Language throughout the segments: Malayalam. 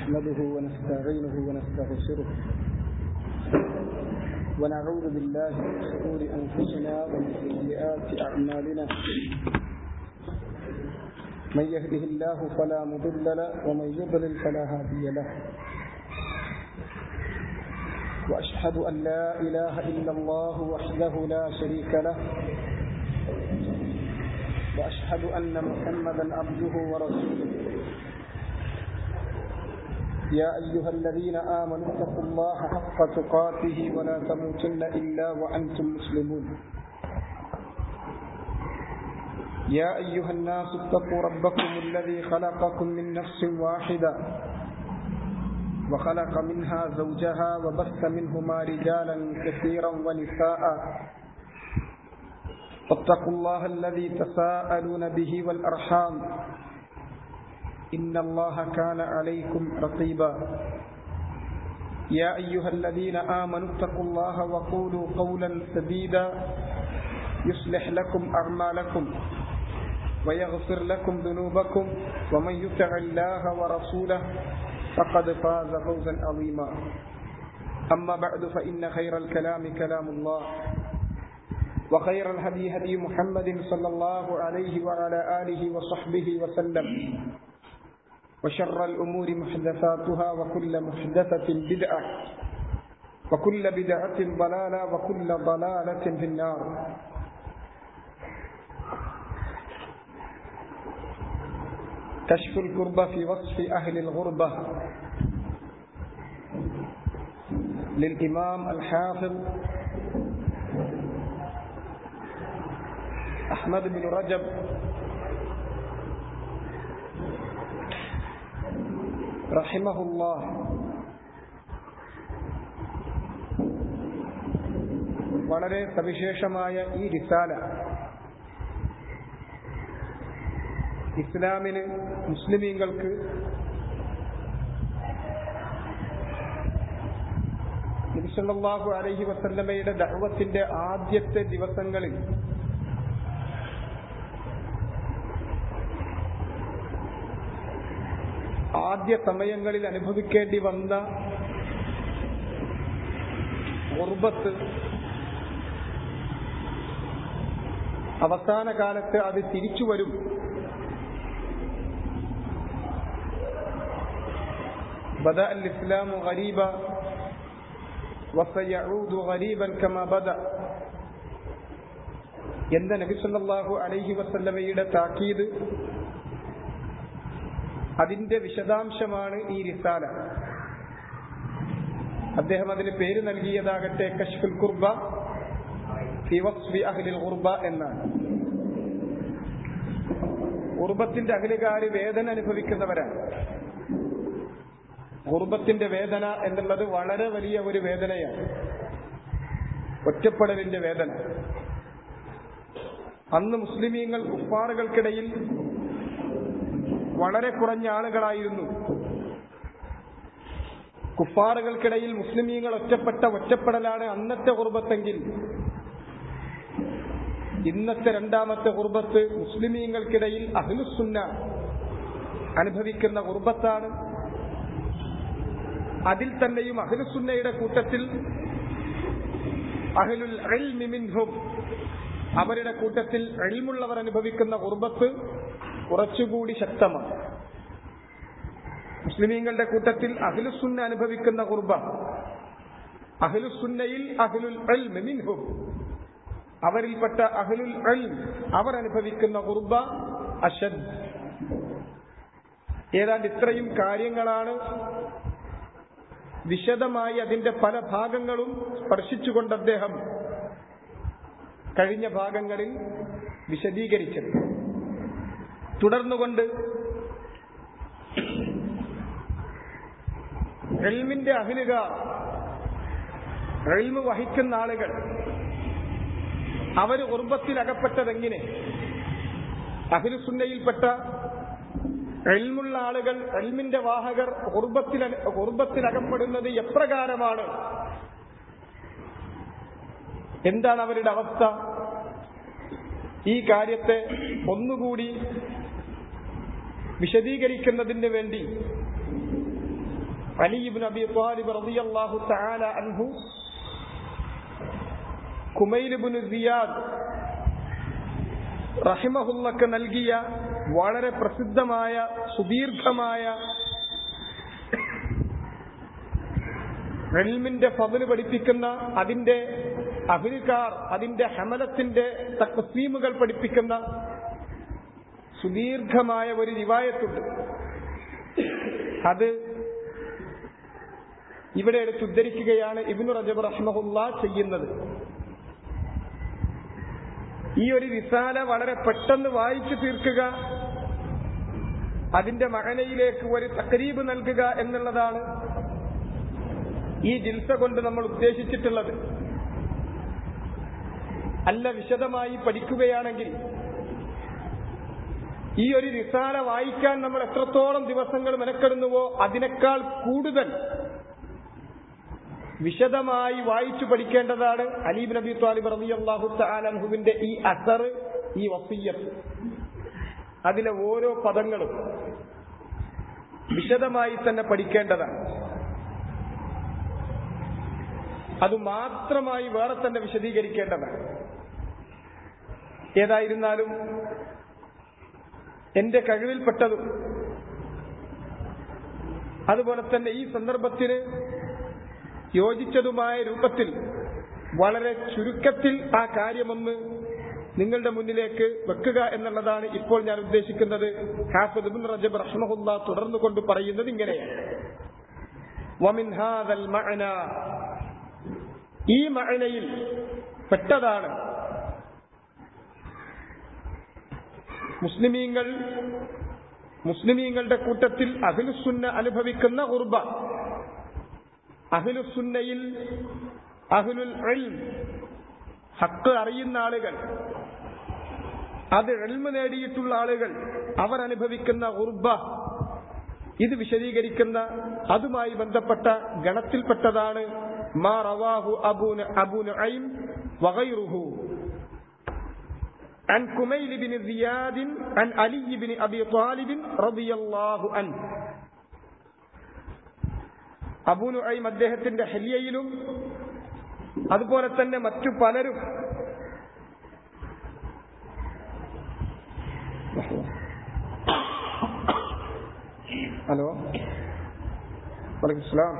نحمده ونستعينه ونستغفره ونعوذ بالله من شرور أنفسنا ومن سيئات أعمالنا من يهده الله فلا مضل له ومن يضلل فلا هادي له وأشهد أن لا إله إلا الله وحده لا شريك له وأشهد أن محمدا عبده ورسوله يا أيها الذين آمنوا اتقوا الله حق تقاته ولا تموتن إلا وأنتم مسلمون يا أيها الناس اتقوا ربكم الذي خلقكم من نفس واحدة وخلق منها زوجها وبث منهما رجالا كثيرا ونساء واتقوا الله الذي تساءلون به والأرحام إن الله كان عليكم رقيبا يا أيها الذين آمنوا اتقوا الله وقولوا قولا سديدا يصلح لكم أعمالكم ويغفر لكم ذنوبكم ومن يطع الله ورسوله فقد فاز فوزا عظيما أما بعد فإن خير الكلام كلام الله وخير الهدي هدي محمد صلى الله عليه وعلى آله وصحبه وسلم وشر الأمور محدثاتها وكل محدثة بدعة وكل بدعة ضلالة وكل ضلالة في النار كشف الكربة في وصف أهل الغربة للإمام الحافظ أحمد بن رجب رحمه الله വളരെ സവിശേഷമായ ഈ റിസാല ഇസ്ലാമിന് മുസ്ലിമീങ്ങൾക്ക് നബിസല്ലാഹു അലഹി വസല്ലമയുടെ ദഹവത്തിന്റെ ആദ്യത്തെ ദിവസങ്ങളിൽ ആദ്യ സമയങ്ങളിൽ അനുഭവിക്കേണ്ടി വന്ന ഉർബത്ത് അവസാന കാലത്ത് അത് തിരിച്ചു വരും بدا الاسلام غريبا وسيعود غريبا كما بدا എന്ന നബി സല്ലല്ലാഹു അലൈഹി വസല്ലമയുടെ താക്കീത് അതിന്റെ വിശദാംശമാണ് ഈ റിസാല അദ്ദേഹം അതിന് പേര് നൽകിയതാകട്ടെ കഷ്ഫുൽ കുർബ അഹ്ലിൽ കുർബ എന്നാണ് ഉർബത്തിന്റെ അഖിലുകാര് വേദന അനുഭവിക്കുന്നവരാണ് കുർബത്തിന്റെ വേദന എന്നുള്ളത് വളരെ വലിയ ഒരു വേദനയാണ് ഒറ്റപ്പെടലിന്റെ വേദന അന്ന് മുസ്ലിമീങ്ങൾ കുഫാറുകൾക്കിടയിൽ വളരെ കുറഞ്ഞ ആളുകളായിരുന്നു കുഫാറുകൾക്കിടയിൽ മുസ്ലിമീങ്ങൾ ഒറ്റപ്പെട്ട ഒറ്റപ്പെടലാണ് അന്നത്തെ കുർബത്തെങ്കിൽ ഇന്നത്തെ രണ്ടാമത്തെ കുർബത്ത് മുസ്ലിമീങ്ങൾക്കിടയിൽ അഹ്ലുസുന്ന അനുഭവിക്കുന്ന കുർബത്താണ് അതിൽ തന്നെയും അഹ്ലുസുന്നയുടെ കൂട്ടത്തിൽ അഹ്ലുൽ മിൻഹും അവരുടെ കൂട്ടത്തിൽ എൽമുള്ളവർ അനുഭവിക്കുന്ന കുർബത്ത് കുറച്ചുകൂടി ശക്തമാണ് മുസ്ലിമീങ്ങളുടെ കൂട്ടത്തിൽ അഹ്ലുസുന്ന അനുഭവിക്കുന്ന കുർബ അഹ്ലുസുന്നയിൽ അഹ്ലുൽ മിൻഹും അവരിൽപ്പെട്ട അഹ്ലുൽ അവർ അനുഭവിക്കുന്ന കുർബ അഷദ് ഏതാണ്ട് ഇത്രയും കാര്യങ്ങളാണ് വിശദമായി അതിന്റെ പല ഭാഗങ്ങളും സ്പർശിച്ചുകൊണ്ട് അദ്ദേഹം കഴിഞ്ഞ ഭാഗങ്ങളിൽ വിശദീകരിച്ചത് തുടർന്നുകൊണ്ട് എൽമിന്റെ അഹിലുക എൽമ് വഹിക്കുന്ന ആളുകൾ അവർ ഉർബത്തിൽ അകപ്പെട്ടതെങ്ങനെ അഹിലുസുന്നയിൽപ്പെട്ട എൽമുള്ള ആളുകൾ എൽമിന്റെ വാഹകർ ഉർബത്തിൽ ഉർബത്തിലകപ്പെടുന്നത് എപ്രകാരമാണ് എന്താണ് അവരുടെ അവസ്ഥ ഈ കാര്യത്തെ ഒന്നുകൂടി വിശദീകരിക്കുന്നതിന് വേണ്ടി അലിബിൻ അബി ത്വാലിബ് റളിയല്ലാഹു തആല അൻഹു കുമൈലിബിൻ സിയാദ് റഹിമഹുല്ലക്ക് നൽകിയ വളരെ പ്രസിദ്ധമായ സുദീർഘമായ എൽമിന്റെ ഫതില് പഠിപ്പിക്കുന്ന അതിന്റെ അഭിരുകാർ അതിന്റെ ഹമലത്തിന്റെ തക്സീമുകൾ പഠിപ്പിക്കുന്ന സുദീർഘമായ ഒരു റിവായത്തുണ്ട് അത് ഇവിടെ എടുത്ത് ഉദ്ധരിക്കുകയാണ് ഇബിനു റജബ് റഹ്മഹുല്ല ചെയ്യുന്നത് ഈ ഒരു റിസാല വളരെ പെട്ടെന്ന് വായിച്ചു തീർക്കുക അതിന്റെ മകനയിലേക്ക് ഒരു തക്കരീബ് നൽകുക എന്നുള്ളതാണ് ഈ ജിൽസ കൊണ്ട് നമ്മൾ ഉദ്ദേശിച്ചിട്ടുള്ളത് അല്ല വിശദമായി പഠിക്കുകയാണെങ്കിൽ ഈ ഒരു റിസാല വായിക്കാൻ നമ്മൾ എത്രത്തോളം ദിവസങ്ങൾ മെനക്കെടുന്നുവോ അതിനേക്കാൾ കൂടുതൽ വിശദമായി വായിച്ചു പഠിക്കേണ്ടതാണ് അലീബ് നബി താലിബ് റബി അള്ളാഹു താലൻഹുവിന്റെ ഈ അസർ ഈ വസീയത്ത് അതിലെ ഓരോ പദങ്ങളും വിശദമായി തന്നെ പഠിക്കേണ്ടതാണ് അത് മാത്രമായി വേറെ തന്നെ വിശദീകരിക്കേണ്ടതാണ് ഏതായിരുന്നാലും എന്റെ കഴിവിൽപ്പെട്ടതും അതുപോലെ തന്നെ ഈ സന്ദർഭത്തിന് യോജിച്ചതുമായ രൂപത്തിൽ വളരെ ചുരുക്കത്തിൽ ആ കാര്യമൊന്ന് നിങ്ങളുടെ മുന്നിലേക്ക് വെക്കുക എന്നുള്ളതാണ് ഇപ്പോൾ ഞാൻ ഉദ്ദേശിക്കുന്നത് ഹാഫിദ് ഇബ്നു റജബ് റഹ്മഹുല്ല തുടർന്നു കൊണ്ട് പറയുന്നത് ഇങ്ങനെയാണ് വമിൻ ഹാദൽ മഅന ഈ മഅനയിൽ പെട്ടതാണ് മുസ്ലിമീങ്ങൾ മുസ്ലിമീങ്ങളുടെ കൂട്ടത്തിൽ അഖിലുസുന്ന അനുഭവിക്കുന്ന ഉർബ അഹ്ലുസുന്നയിൽ അഹ്ലുൽ ഇൽം ഹക്ക് അറിയുന്ന ആളുകൾ അത് എൽമ നേടിയിട്ടുള്ള ആളുകൾ അവർ അനുഭവിക്കുന്ന ഉർബ ഇത് വിശദീകരിക്കുന്ന അതുമായി ബന്ധപ്പെട്ട ഗണത്തിൽപ്പെട്ടതാണ് മാ റവാഹു അബൂന് അബൂന് ഐം വഗൈറുഹു عن كميل بن زياد عن علي بن أبي طالب رضي الله عنه അബൂനുഐം അദ്ദേഹത്തിന്റെ ഹെലിയയിലും അതുപോലെ തന്നെ മറ്റു പലരും ഹലോ വലൈക്കും സ്ലാം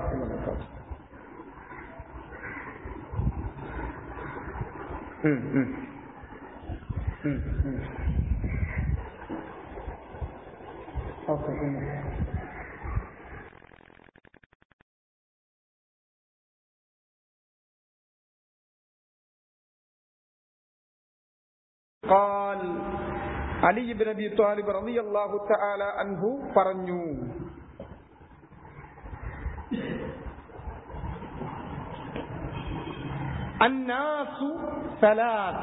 okay قال Ali ibn Abi Talib റളിയല്ലാഹു തആല അൻഹു പറഞ്ഞു അന്നാസു സലാസ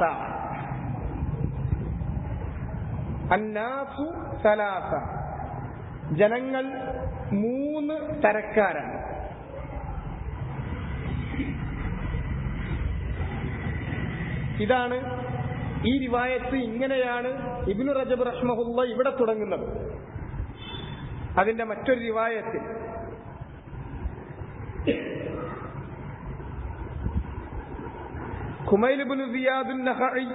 അന്നാസു സലാസ ജനങ്ങൾ മൂന്ന് തരക്കാരാണ് ഇതാണ് ഈ റിവായത്ത് ഇങ്ങനെയാണ് ഇബിനു റജബ് റഹ്മഹുല്ല ഇവിടെ തുടങ്ങുന്നത് അതിന്റെ മറ്റൊരു റിവായത്തിൽ ഖുമൈലിബിന് സിയാദുൻ നഹഇ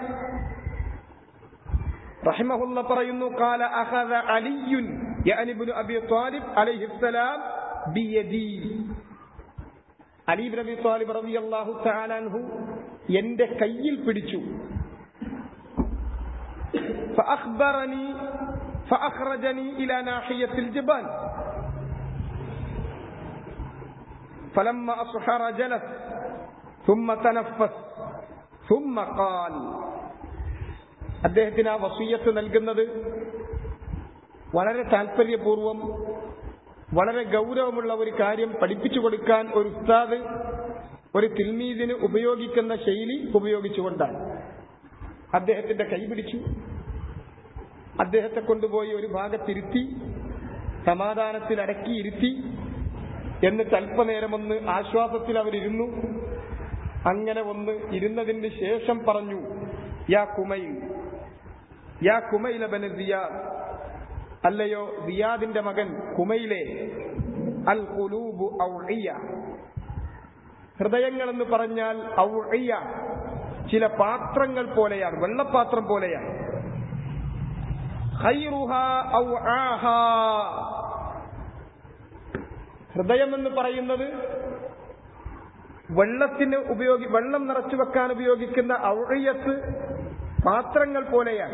റഹിമഹുല്ല പറയുന്നു കാല അഖദ അലിയുൻ യഅനി ഇബ്നു അബി ത്വാലിബ് അലൈഹിസ്സലാം ബിയദി അലി ഇബ്നു അബി ത്വാലിബ് റളിയല്ലാഹു തആല അൻഹു എന്റെ കയ്യിൽ പിടിച്ചു فأخبرني فأخرجني إلى ناحية الجبال فلما أصحر جلس ثم تنفس ثم قال അദ്ദേഹത്തിന് ആ വസീയത്ത് നൽകുന്നത് വളരെ താല്പര്യപൂർവം വളരെ ഗൗരവമുള്ള ഒരു കാര്യം പഠിപ്പിച്ചു കൊടുക്കാൻ ഒരു ഉസ്താദ് ഒരു തിൽമീദിന് ഉപയോഗിക്കുന്ന ശൈലി ഉപയോഗിച്ചുകൊണ്ടാണ് അദ്ദേഹത്തിന്റെ കൈ പിടിച്ചു അദ്ദേഹത്തെ കൊണ്ടുപോയി ഒരു ഭാഗത്തിരുത്തി സമാധാനത്തിൽ അടക്കിയിരുത്തി എന്നിട്ട് അല്പനേരമൊന്ന് ആശ്വാസത്തിൽ അവരിരുന്നു അങ്ങനെ ഒന്ന് ഇരുന്നതിന് ശേഷം പറഞ്ഞു യാ കുമൈൽ യാ കുമൈല ബന സിയാദ് അല്ലയോ സിയാദിന്റെ മകൻ കുമൈലെ അൽ ഖുലൂബു ഔഇയ ഹൃദയങ്ങൾ എന്ന് പറഞ്ഞാൽ ഔഇയ ചില പാത്രങ്ങൾ പോലെയാണ് വെള്ളപ്പാത്രം പോലെയാണ് ഖൈറുഹ ഔആഹ ഹൃദയം എന്ന് പറയുന്നത് വെള്ളത്തിന് ഉപയോഗി വെള്ളം നിറച്ചു വെക്കാൻ ഉപയോഗിക്കുന്ന ഔഴയത്ത് പാത്രങ്ങൾ പോലെയാണ്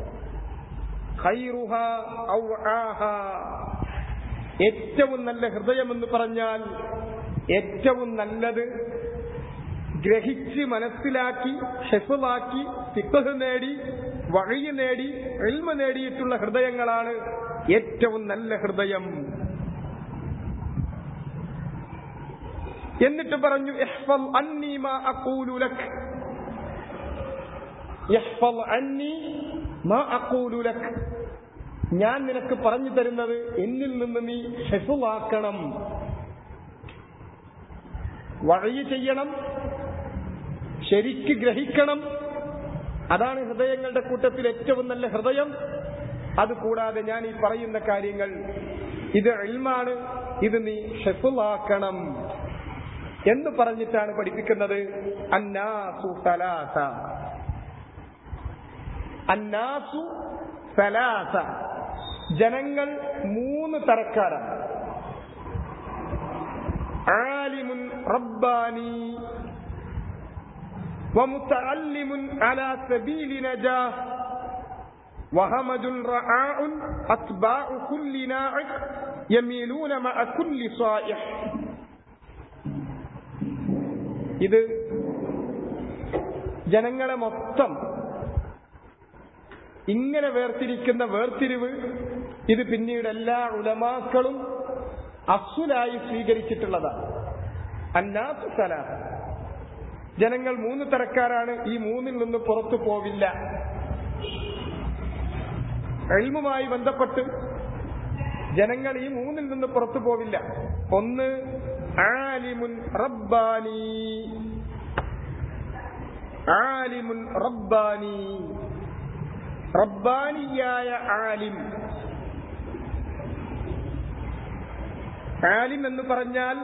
ഖൈറുഹ ഔആഹ ഏറ്റവും നല്ല ഹൃദയം എന്ന് പറഞ്ഞാൽ ഏറ്റവും നല്ലത് ഗ്രഹിച്ച് മനസ്സിലാക്കി ഷെഫുലാക്കി സിപ്പഹ് നേടി വഴി നേടി എൽമ നേടിയിട്ടുള്ള ഹൃദയങ്ങളാണ് ഏറ്റവും നല്ല ഹൃദയം എന്നിട്ട് പറഞ്ഞു ഇഹ്ഫൽ അന്നി മാ അഖൂലു ലക് ഇഹ്ഫൽ അന്നി മാ അഖൂലു ലക് ഞാൻ നിനക്ക് പറഞ്ഞു തരുന്നത് എന്നിൽ നിന്ന് നീ ഹെഫുവാക്കണം വഴി ചെയ്യണം ശരിക്ക് ഗ്രഹിക്കണം അതാണ് ഹൃദയങ്ങളുടെ കൂട്ടത്തിൽ ഏറ്റവും നല്ല ഹൃദയം അതുകൂടാതെ ഞാൻ ഈ പറയുന്ന കാര്യങ്ങൾ ഇത് ഇൽമാണ് ഇത് നീ ഷെഫുലാക്കണം എന്ന് പറഞ്ഞിട്ടാണ് പഠിപ്പിക്കുന്നത് അന്നാസു സലാസ അന്നാസു സലാസ ജനങ്ങൾ മൂന്ന് തരക്കാരാണ് ആലിമുൻ റബ്ബാനി ومتعلم على سبيل نجاه وهمج رعاع أتباع كل ناعق يميلون مع كل صائح ഇത് ജനങ്ങളെ മൊത്തം ഇങ്ങനെ വേർതിരിക്കുന്ന വേർതിരിവ് ഇത് പിന്നീട് എല്ലാ ഉലമാക്കളും അസുലായി സ്വീകരിച്ചിട്ടുള്ളതാണ് അന്നാത്തു സലാം ജനങ്ങൾ മൂന്ന് തരക്കാരാണ് ഈ മൂന്നിൽ നിന്ന് പുറത്തു പോവില്ല എൽമുമായി ബന്ധപ്പെട്ട് ജനങ്ങൾ ഈ മൂന്നിൽ നിന്ന് പുറത്തു പോവില്ല ഒന്ന് ആലിമുൻ റബ്ബാനി ആലിമുൻ റബ്ബാനി റബ്ബാനിയായ ആലിം ആലിം എന്ന് പറഞ്ഞാൽ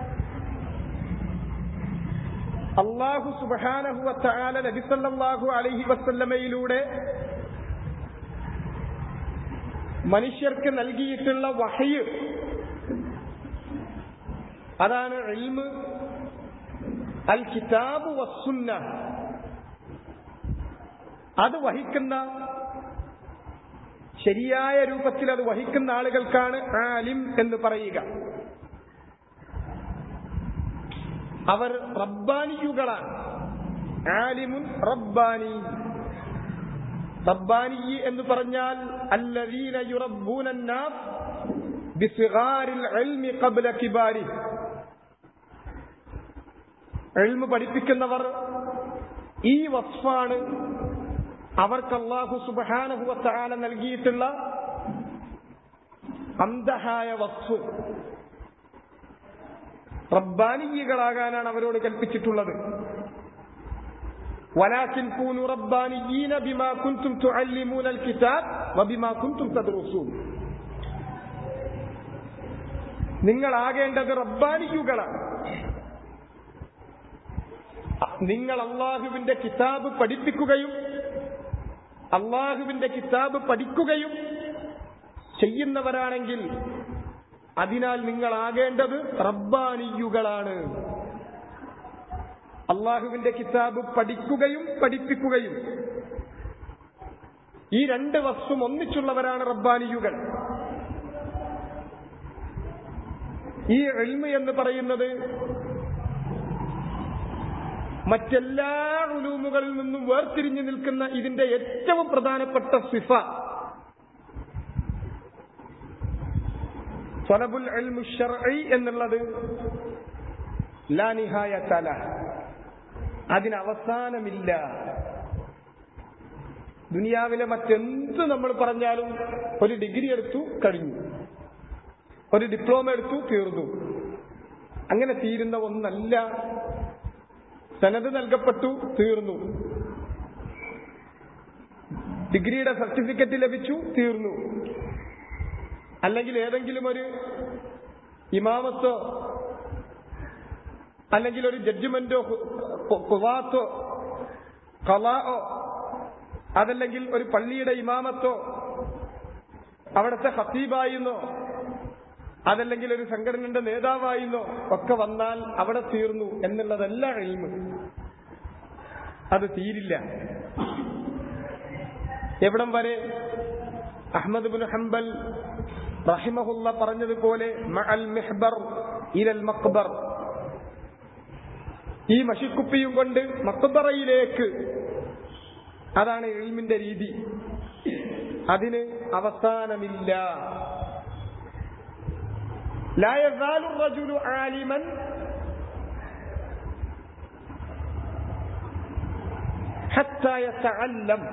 അള്ളാഹു സുബാനഹുവല നബിസല്ലാഹു അലഹി വസല്ലമയിലൂടെ മനുഷ്യർക്ക് നൽകിയിട്ടുള്ള വഹയ് അതാണ് ഇൽമ് അൽ കിതാബ് വസുന്ന അത് വഹിക്കുന്ന ശരിയായ രൂപത്തിൽ അത് വഹിക്കുന്ന ആളുകൾക്കാണ് ആലിം എന്ന് പറയുക അവർ റബ്ബാനിയുകളാണ് ആലിമുൻ റബ്ബാനി റബ്ബാനി എന്ന് പറഞ്ഞാൽ അല്ലദീന യുറബ്ബൂന الناس بصغار العلم قبل كباره ഇൽമ് പഠിപ്പിക്കുന്നവർ ഈ വസ്ഫാണ് അവർക്ക് അള്ളാഹു സുബാനഹു വത്താല നൽകിയിട്ടുള്ള അന്തഹായ വസ്ഫ് റബ്ബാനികളാകാനാണ് അവരോട് കൽപ്പിച്ചിട്ടുള്ളത് ولكن كونوا ربانيين بما كنتم تعلمون الكتاب وبما كنتم تدرسون നിങ്ങൾ ആകേണ്ടത് റബ്ബാനിയുകളാണ് നിങ്ങൾ അള്ളാഹുവിന്റെ കിതാബ് പഠിപ്പിക്കുകയും അള്ളാഹുവിന്റെ കിതാബ് പഠിക്കുകയും ചെയ്യുന്നവരാണെങ്കിൽ അതിനാൽ നിങ്ങൾ ആകേണ്ടത് റബ്ബാനിയുകളാണ് അള്ളാഹുവിന്റെ കിതാബ് പഠിക്കുകയും പഠിപ്പിക്കുകയും ഈ രണ്ട് വസ്തും ഒന്നിച്ചുള്ളവരാണ് റബ്ബാനിയുകൾ ഈ എൽമ എന്ന് പറയുന്നത് മറ്റെല്ലാ ഉലൂമുകളിൽ നിന്നും വേർതിരിഞ്ഞു നിൽക്കുന്ന ഇതിന്റെ ഏറ്റവും പ്രധാനപ്പെട്ട സിഫ സ്വലബുൽ അൽമു ഷർഈ എന്നുള്ളത് ലാ നിഹായത്തല അതിന് അവസാനമില്ല ദുനിയാവിലെ മറ്റെന്ത് നമ്മൾ പറഞ്ഞാലും ഒരു ഡിഗ്രി എടുത്തു കഴിഞ്ഞു ഒരു ഡിപ്ലോമ എടുത്തു തീർന്നു അങ്ങനെ തീരുന്ന ഒന്നല്ല സനത് നൽകപ്പെട്ടു തീർന്നു ഡിഗ്രിയുടെ സർട്ടിഫിക്കറ്റ് ലഭിച്ചു തീർന്നു അല്ലെങ്കിൽ ഏതെങ്കിലും ഒരു ഇമാമത്തോ അല്ലെങ്കിൽ ഒരു ജഡ്ജ്മെന്റോ കുവാത്തോ കലാഓ അതല്ലെങ്കിൽ ഒരു പള്ളിയുടെ ഇമാമത്തോ അവിടുത്തെ ഹത്തീബായിരുന്നോ അതല്ലെങ്കിൽ ഒരു സംഘടനയുടെ നേതാവായിരുന്നോ ഒക്കെ വന്നാൽ അവിടെ തീർന്നു എന്നുള്ളതല്ല എൽമ് അത് തീരില്ല എവിടം വരെ അഹമ്മദ് ബിൻ ഹംബൽ റഹിമഹുല്ല പറഞ്ഞതുപോലെ മഅൽ മിഹ്ബർ ഇലൽ മക്ബർ ഈ മഷിക്കുപ്പിയും കൊണ്ട് മക്ബറയിലേക്ക് അതാണ് എൽമിന്റെ രീതി അതിന് അവസാനമില്ല لا يزال الرجل عالما حتى يتعلم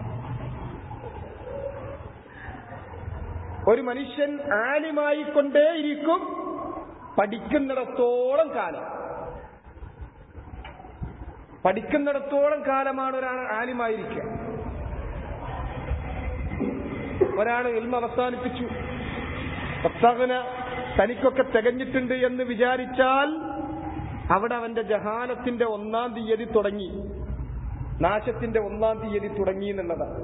ഒരു മനുഷ്യൻ ആലിമായി കൊണ്ടേയിരിക്കും പഠിക്കുന്നിടത്തോളം കാലം പഠിക്കുന്നിടത്തോളം കാലമാണ് ഒരാൾ ആലിമായിരിക്കുക ഒരാൾ എൽമ അവസാനിപ്പിച്ചു ഒത്തകന തനിക്കൊക്കെ തികഞ്ഞിട്ടുണ്ട് എന്ന് വിചാരിച്ചാൽ അവിടെ അവന്റെ ജഹാനത്തിന്റെ ഒന്നാം തീയതി തുടങ്ങി നാശത്തിന്റെ ഒന്നാം തീയതി തുടങ്ങി എന്നുള്ളതാണ്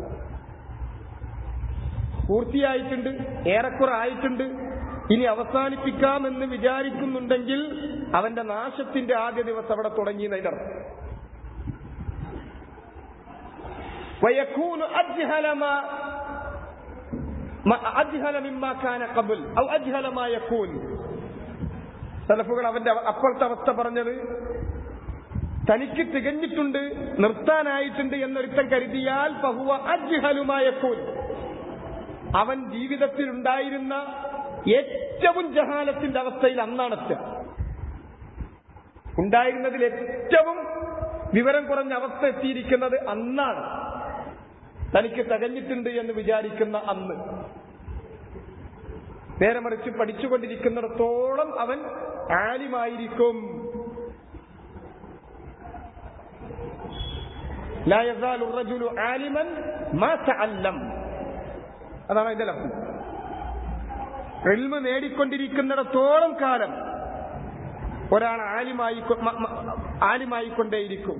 പൂർത്തിയായിട്ടുണ്ട് ഏറെക്കുറെ ആയിട്ടുണ്ട് ഇനി അവസാനിപ്പിക്കാമെന്ന് വിചാരിക്കുന്നുണ്ടെങ്കിൽ അവന്റെ നാശത്തിന്റെ ആദ്യ ദിവസം അവിടെ തുടങ്ങി എന്നതിനർത്ഥം ويكون أجهل ما ما أجهل مما كان قبل أو أجهل ما يكون സലഫുകൾ അവന്റെ അപ്പോഴത്തെ അവസ്ഥ പറഞ്ഞത് തനിക്ക് തികഞ്ഞിട്ടുണ്ട് നിർത്താനായിട്ടുണ്ട് എന്നൊരുത്തൻ കരുതിയാൽ ബഹുവ അജ്ഹലുമായക്കൂൻ അവൻ ജീവിതത്തിൽ ഉണ്ടായിരുന്ന ഏറ്റവും ജഹാലത്തിന്റെ അവസ്ഥയിൽ അന്നാണെത്തുക ഉണ്ടായിരുന്നതിൽ ഏറ്റവും വിവരം കുറഞ്ഞ അവസ്ഥ എത്തിയിരിക്കുന്നത് അന്നാണ് തനിക്ക് തികഞ്ഞിട്ടുണ്ട് എന്ന് വിചാരിക്കുന്ന അന്ന് നേരെ മറിച്ച് പഠിച്ചുകൊണ്ടിരിക്കുന്നിടത്തോളം അവൻ ആലിമായിരിക്കും لا يزال الرجل عالما ما تعلم അതാണ് അതിന്റെ ലഫ്റ്റ് എൽമ നേടിക്കൊണ്ടിരിക്കുന്നിടത്തോളം കാലം ഒരാൾ ആലിമായി ആലിമായിക്കൊണ്ടേയിരിക്കും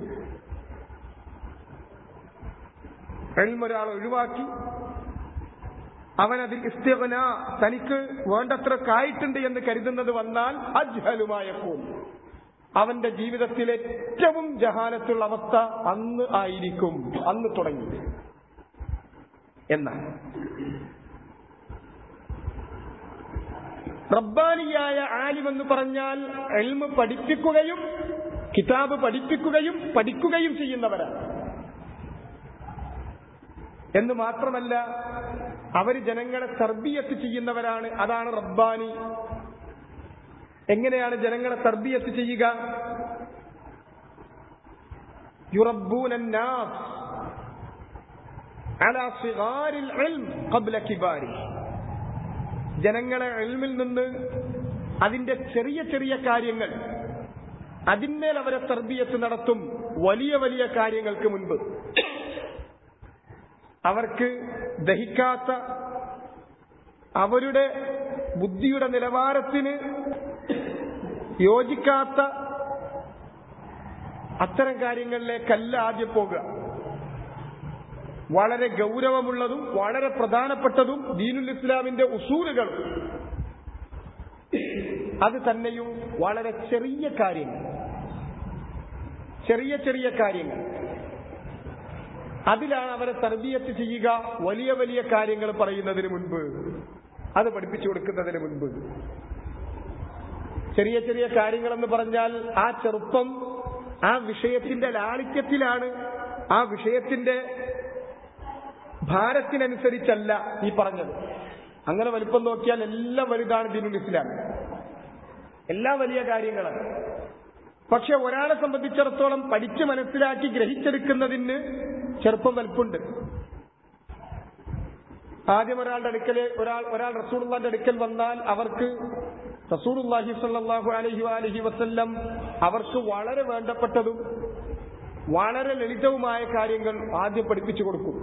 എൽമ ഒരാൾ ഒഴിവാക്കി അവൻ അതിൽ ഇസ്തിഗ്ന തനിക്ക് വേണ്ടത്ര കായിട്ടുണ്ട് എന്ന് കരുതുന്നത് വന്നാൽ അജ്ഹലുമായപ്പോൾ അവന്റെ ജീവിതത്തിൽ ഏറ്റവും ജഹാനത്തുള്ള അവസ്ഥ അന്ന് ആയിരിക്കും അന്ന് തുടങ്ങി എന്നാൽ റബ്ബാനിയായ ആലിമെന്ന് പറഞ്ഞാൽ എൽമ് പഠിപ്പിക്കുകയും കിതാബ് പഠിപ്പിക്കുകയും പഠിക്കുകയും ചെയ്യുന്നവരാണ് എന്ന് മാത്രമല്ല അവർ ജനങ്ങളെ തർബിയത്ത് ചെയ്യുന്നവരാണ് അതാണ് റബ്ബാനി എങ്ങനെയാണ് ജനങ്ങളെ തർബിയത്ത് ചെയ്യുക യുറബൂനാസ് അലാ സിഗാരിൽ ഇൽം ഖബ്ല കിബാരി ജനങ്ങളെ എൽമിൽ നിന്ന് അതിന്റെ ചെറിയ ചെറിയ കാര്യങ്ങൾ അതിന്മേൽ അവരെ തർബിയത്ത് നടത്തും വലിയ വലിയ കാര്യങ്ങൾക്ക് മുൻപ് അവർക്ക് ദഹിക്കാത്ത അവരുടെ ബുദ്ധിയുടെ നിലവാരത്തിന് യോജിക്കാത്ത അത്തരം കാര്യങ്ങളിലേക്കല്ല ആദ്യം പോകുക വളരെ ഗൗരവമുള്ളതും വളരെ പ്രധാനപ്പെട്ടതും ദീനുൽ ഇസ്ലാമിന്റെ ഉസൂലുകൾ അത് തന്നെയും വളരെ ചെറിയ കാര്യങ്ങൾ ചെറിയ ചെറിയ കാര്യങ്ങൾ അതിലാണ് അവരെ തർബീയത്ത് ചെയ്യുക വലിയ വലിയ കാര്യങ്ങൾ പറയുന്നതിന് മുൻപ് അത് പഠിപ്പിച്ചു കൊടുക്കുന്നതിന് മുൻപ് ചെറിയ ചെറിയ കാര്യങ്ങളെന്ന് പറഞ്ഞാൽ ആ ചെറുപ്പം ആ വിഷയത്തിന്റെ ലാളിത്യത്തിലാണ് ആ വിഷയത്തിന്റെ ഭാരത്തിനനുസരിച്ചല്ല ഈ പറഞ്ഞത് അങ്ങനെ വലിപ്പം നോക്കിയാൽ എല്ലാം വലുതാണ് ദീനുൽ ഇസ്ലാം എല്ലാ വലിയ കാര്യങ്ങളാണ് പക്ഷെ ഒരാളെ സംബന്ധിച്ചിടത്തോളം പഠിച്ച് മനസ്സിലാക്കി ഗ്രഹിച്ചെടുക്കുന്നതിന് ചെറുപ്പം വലുപ്പുണ്ട് ആദ്യം ഒരാളുടെ അടുക്കൽ ഒരാൾ ഒരാൾ റസൂലുള്ളാന്റെ അടുക്കൽ വന്നാൽ അവർക്ക് റസൂലുള്ളാഹി സ്വല്ലല്ലാഹു അലൈഹി അലഹി വസല്ലം അവർക്ക് വളരെ വേണ്ടപ്പെട്ടതും വളരെ ലളിതവുമായ കാര്യങ്ങൾ ആദ്യം പഠിപ്പിച്ചു കൊടുക്കും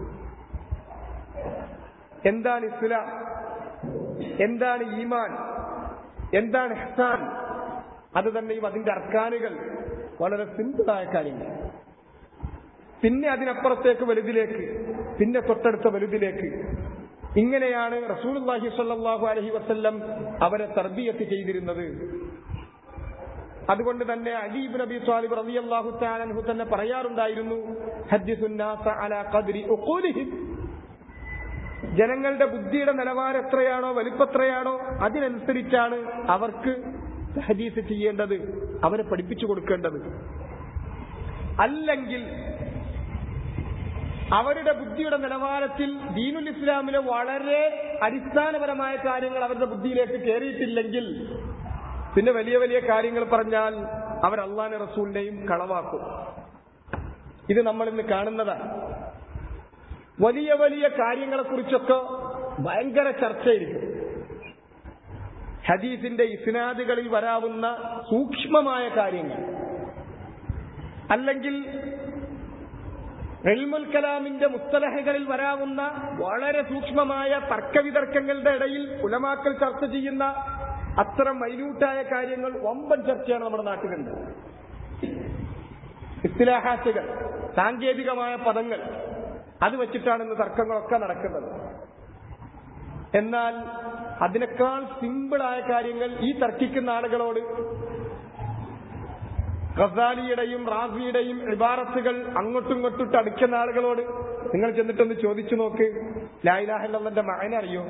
എന്താണ് ഇസ്ലാം എന്താണ് ഈമാൻ എന്താണ് ഇഹ്സാൻ അത് തന്നെയും അതിന്റെ അർക്കാനുകൾ വളരെ സിമ്പിളായ കാര്യങ്ങൾ പിന്നെ അതിനപ്പുറത്തേക്ക് വലുതിലേക്ക് പിന്നെ തൊട്ടടുത്ത വലുതിലേക്ക് ഇങ്ങനെയാണ് റസൂലുള്ളാഹി സ്വല്ലല്ലാഹു അലൈഹി വസല്ലം അവരെ തർബിയത്ത് ചെയ്തിരുന്നത് അതുകൊണ്ട് തന്നെ അലീബ് നബി സ്വാലിബ് റളിയല്ലാഹു തആലഹു തന്നെ പറയാറുണ്ടായിരുന്നു ഹദ്ദിസുന്നാസ അലാ ഖദ്രി ഉഖൂലിഹിം ജനങ്ങളുടെ ബുദ്ധിയുടെ നിലവാരം എത്രയാണോ വലിപ്പത്രയാണോ അതിനനുസരിച്ചാണ് അവർക്ക് ഹദീസ് ചെയ്യേണ്ടത് അവരെ പഠിപ്പിച്ചു കൊടുക്കേണ്ടത് അല്ലെങ്കിൽ അവരുടെ ബുദ്ധിയുടെ നിലവാരത്തിൽ ദീനുൽ ഇസ്ലാമിലെ വളരെ അടിസ്ഥാനപരമായ കാര്യങ്ങൾ അവരുടെ ബുദ്ധിയിലേക്ക് കയറിയിട്ടില്ലെങ്കിൽ പിന്നെ വലിയ വലിയ കാര്യങ്ങൾ പറഞ്ഞാൽ അവർ അള്ളാന്റെ റസൂലിനെയും കളവാക്കും ഇത് നമ്മൾ ഇന്ന് കാണുന്നതാണ് വലിയ വലിയ കാര്യങ്ങളെക്കുറിച്ചൊക്കെ ഭയങ്കര ചർച്ചയിരിക്കും ഹദീസിന്റെ ഇസ്നാദുകളിൽ വരാവുന്ന സൂക്ഷ്മമായ കാര്യങ്ങൾ അല്ലെങ്കിൽ എൽമുൽ കലാമിന്റെ മുസ്തലഹകളിൽ വരാവുന്ന വളരെ സൂക്ഷ്മമായ തർക്കവിതർക്കങ്ങളുടെ ഇടയിൽ ഉലമാക്കൽ ചർച്ച ചെയ്യുന്ന അത്ര മൈന്യൂട്ടായ കാര്യങ്ങൾ വമ്പൻ ചർച്ചയാണ് നമ്മുടെ നാട്ടിലുണ്ട് ഇസ്തിലാഹാറ്റുകൾ സാങ്കേതികമായ പദങ്ങൾ അത് വെച്ചിട്ടാണ് ഇന്ന് തർക്കങ്ങളൊക്കെ നടക്കുന്നത് എന്നാൽ അതിനേക്കാൾ സിമ്പിളായ കാര്യങ്ങൾ ഈ തർക്കിക്കുന്ന ആളുകളോട് ഖസാലിയുടെയും റാസിയുടെയും ഇബാറത്തുകൾ അങ്ങോട്ടും ഇങ്ങോട്ടും അടുക്കുന്ന ആളുകളോട് നിങ്ങൾ ചെന്നിട്ടൊന്ന് ചോദിച്ചു നോക്ക് ലായിലാഹല്ലന്റെ മകനെ അറിയോ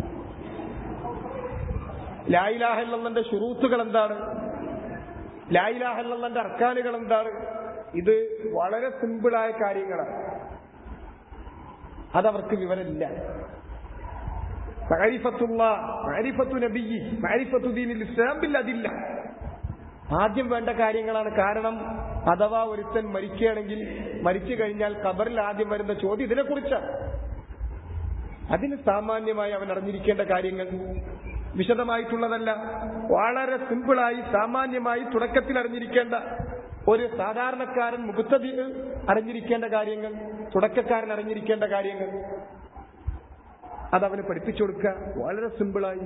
ലായിലാഹല്ലന്റെ ഷുറൂത്തുകൾ എന്താണ് ലായിലാഹല്ലന്റെ അർക്കാനുകൾ എന്താണ് ഇത് വളരെ സിമ്പിളായ കാര്യങ്ങളാണ് അതവർക്ക് വിവരമില്ല മഅരിഫത്തുള്ള മഅരിഫത്തു നബിയി മഅരിഫത്തു ദീനിൽ ഇസ്ലാം ബിൽ അതില്ല ആദ്യം വേണ്ട കാര്യങ്ങളാണ് കാരണം അഥവാ ഒരുത്തൻ മരിക്കുകയാണെങ്കിൽ മരിച്ചു കഴിഞ്ഞാൽ ഖബറിൽ ആദ്യം വരുന്ന ചോദ്യം ഇതിനെക്കുറിച്ചാണ് അതിന് സാമാന്യമായി അവൻ അറിഞ്ഞിരിക്കേണ്ട കാര്യങ്ങൾ വിശദമായിട്ടുള്ളതല്ല വളരെ സിമ്പിളായി സാമാന്യമായി തുടക്കത്തിൽ അറിഞ്ഞിരിക്കേണ്ട ഒരു സാധാരണക്കാരൻ മുഖത്തതി അറിഞ്ഞിരിക്കേണ്ട കാര്യങ്ങൾ തുടക്കക്കാരൻ അറിഞ്ഞിരിക്കേണ്ട കാര്യങ്ങൾ അതവന് പഠിപ്പിച്ചു കൊടുക്കുക വളരെ സിമ്പിളായി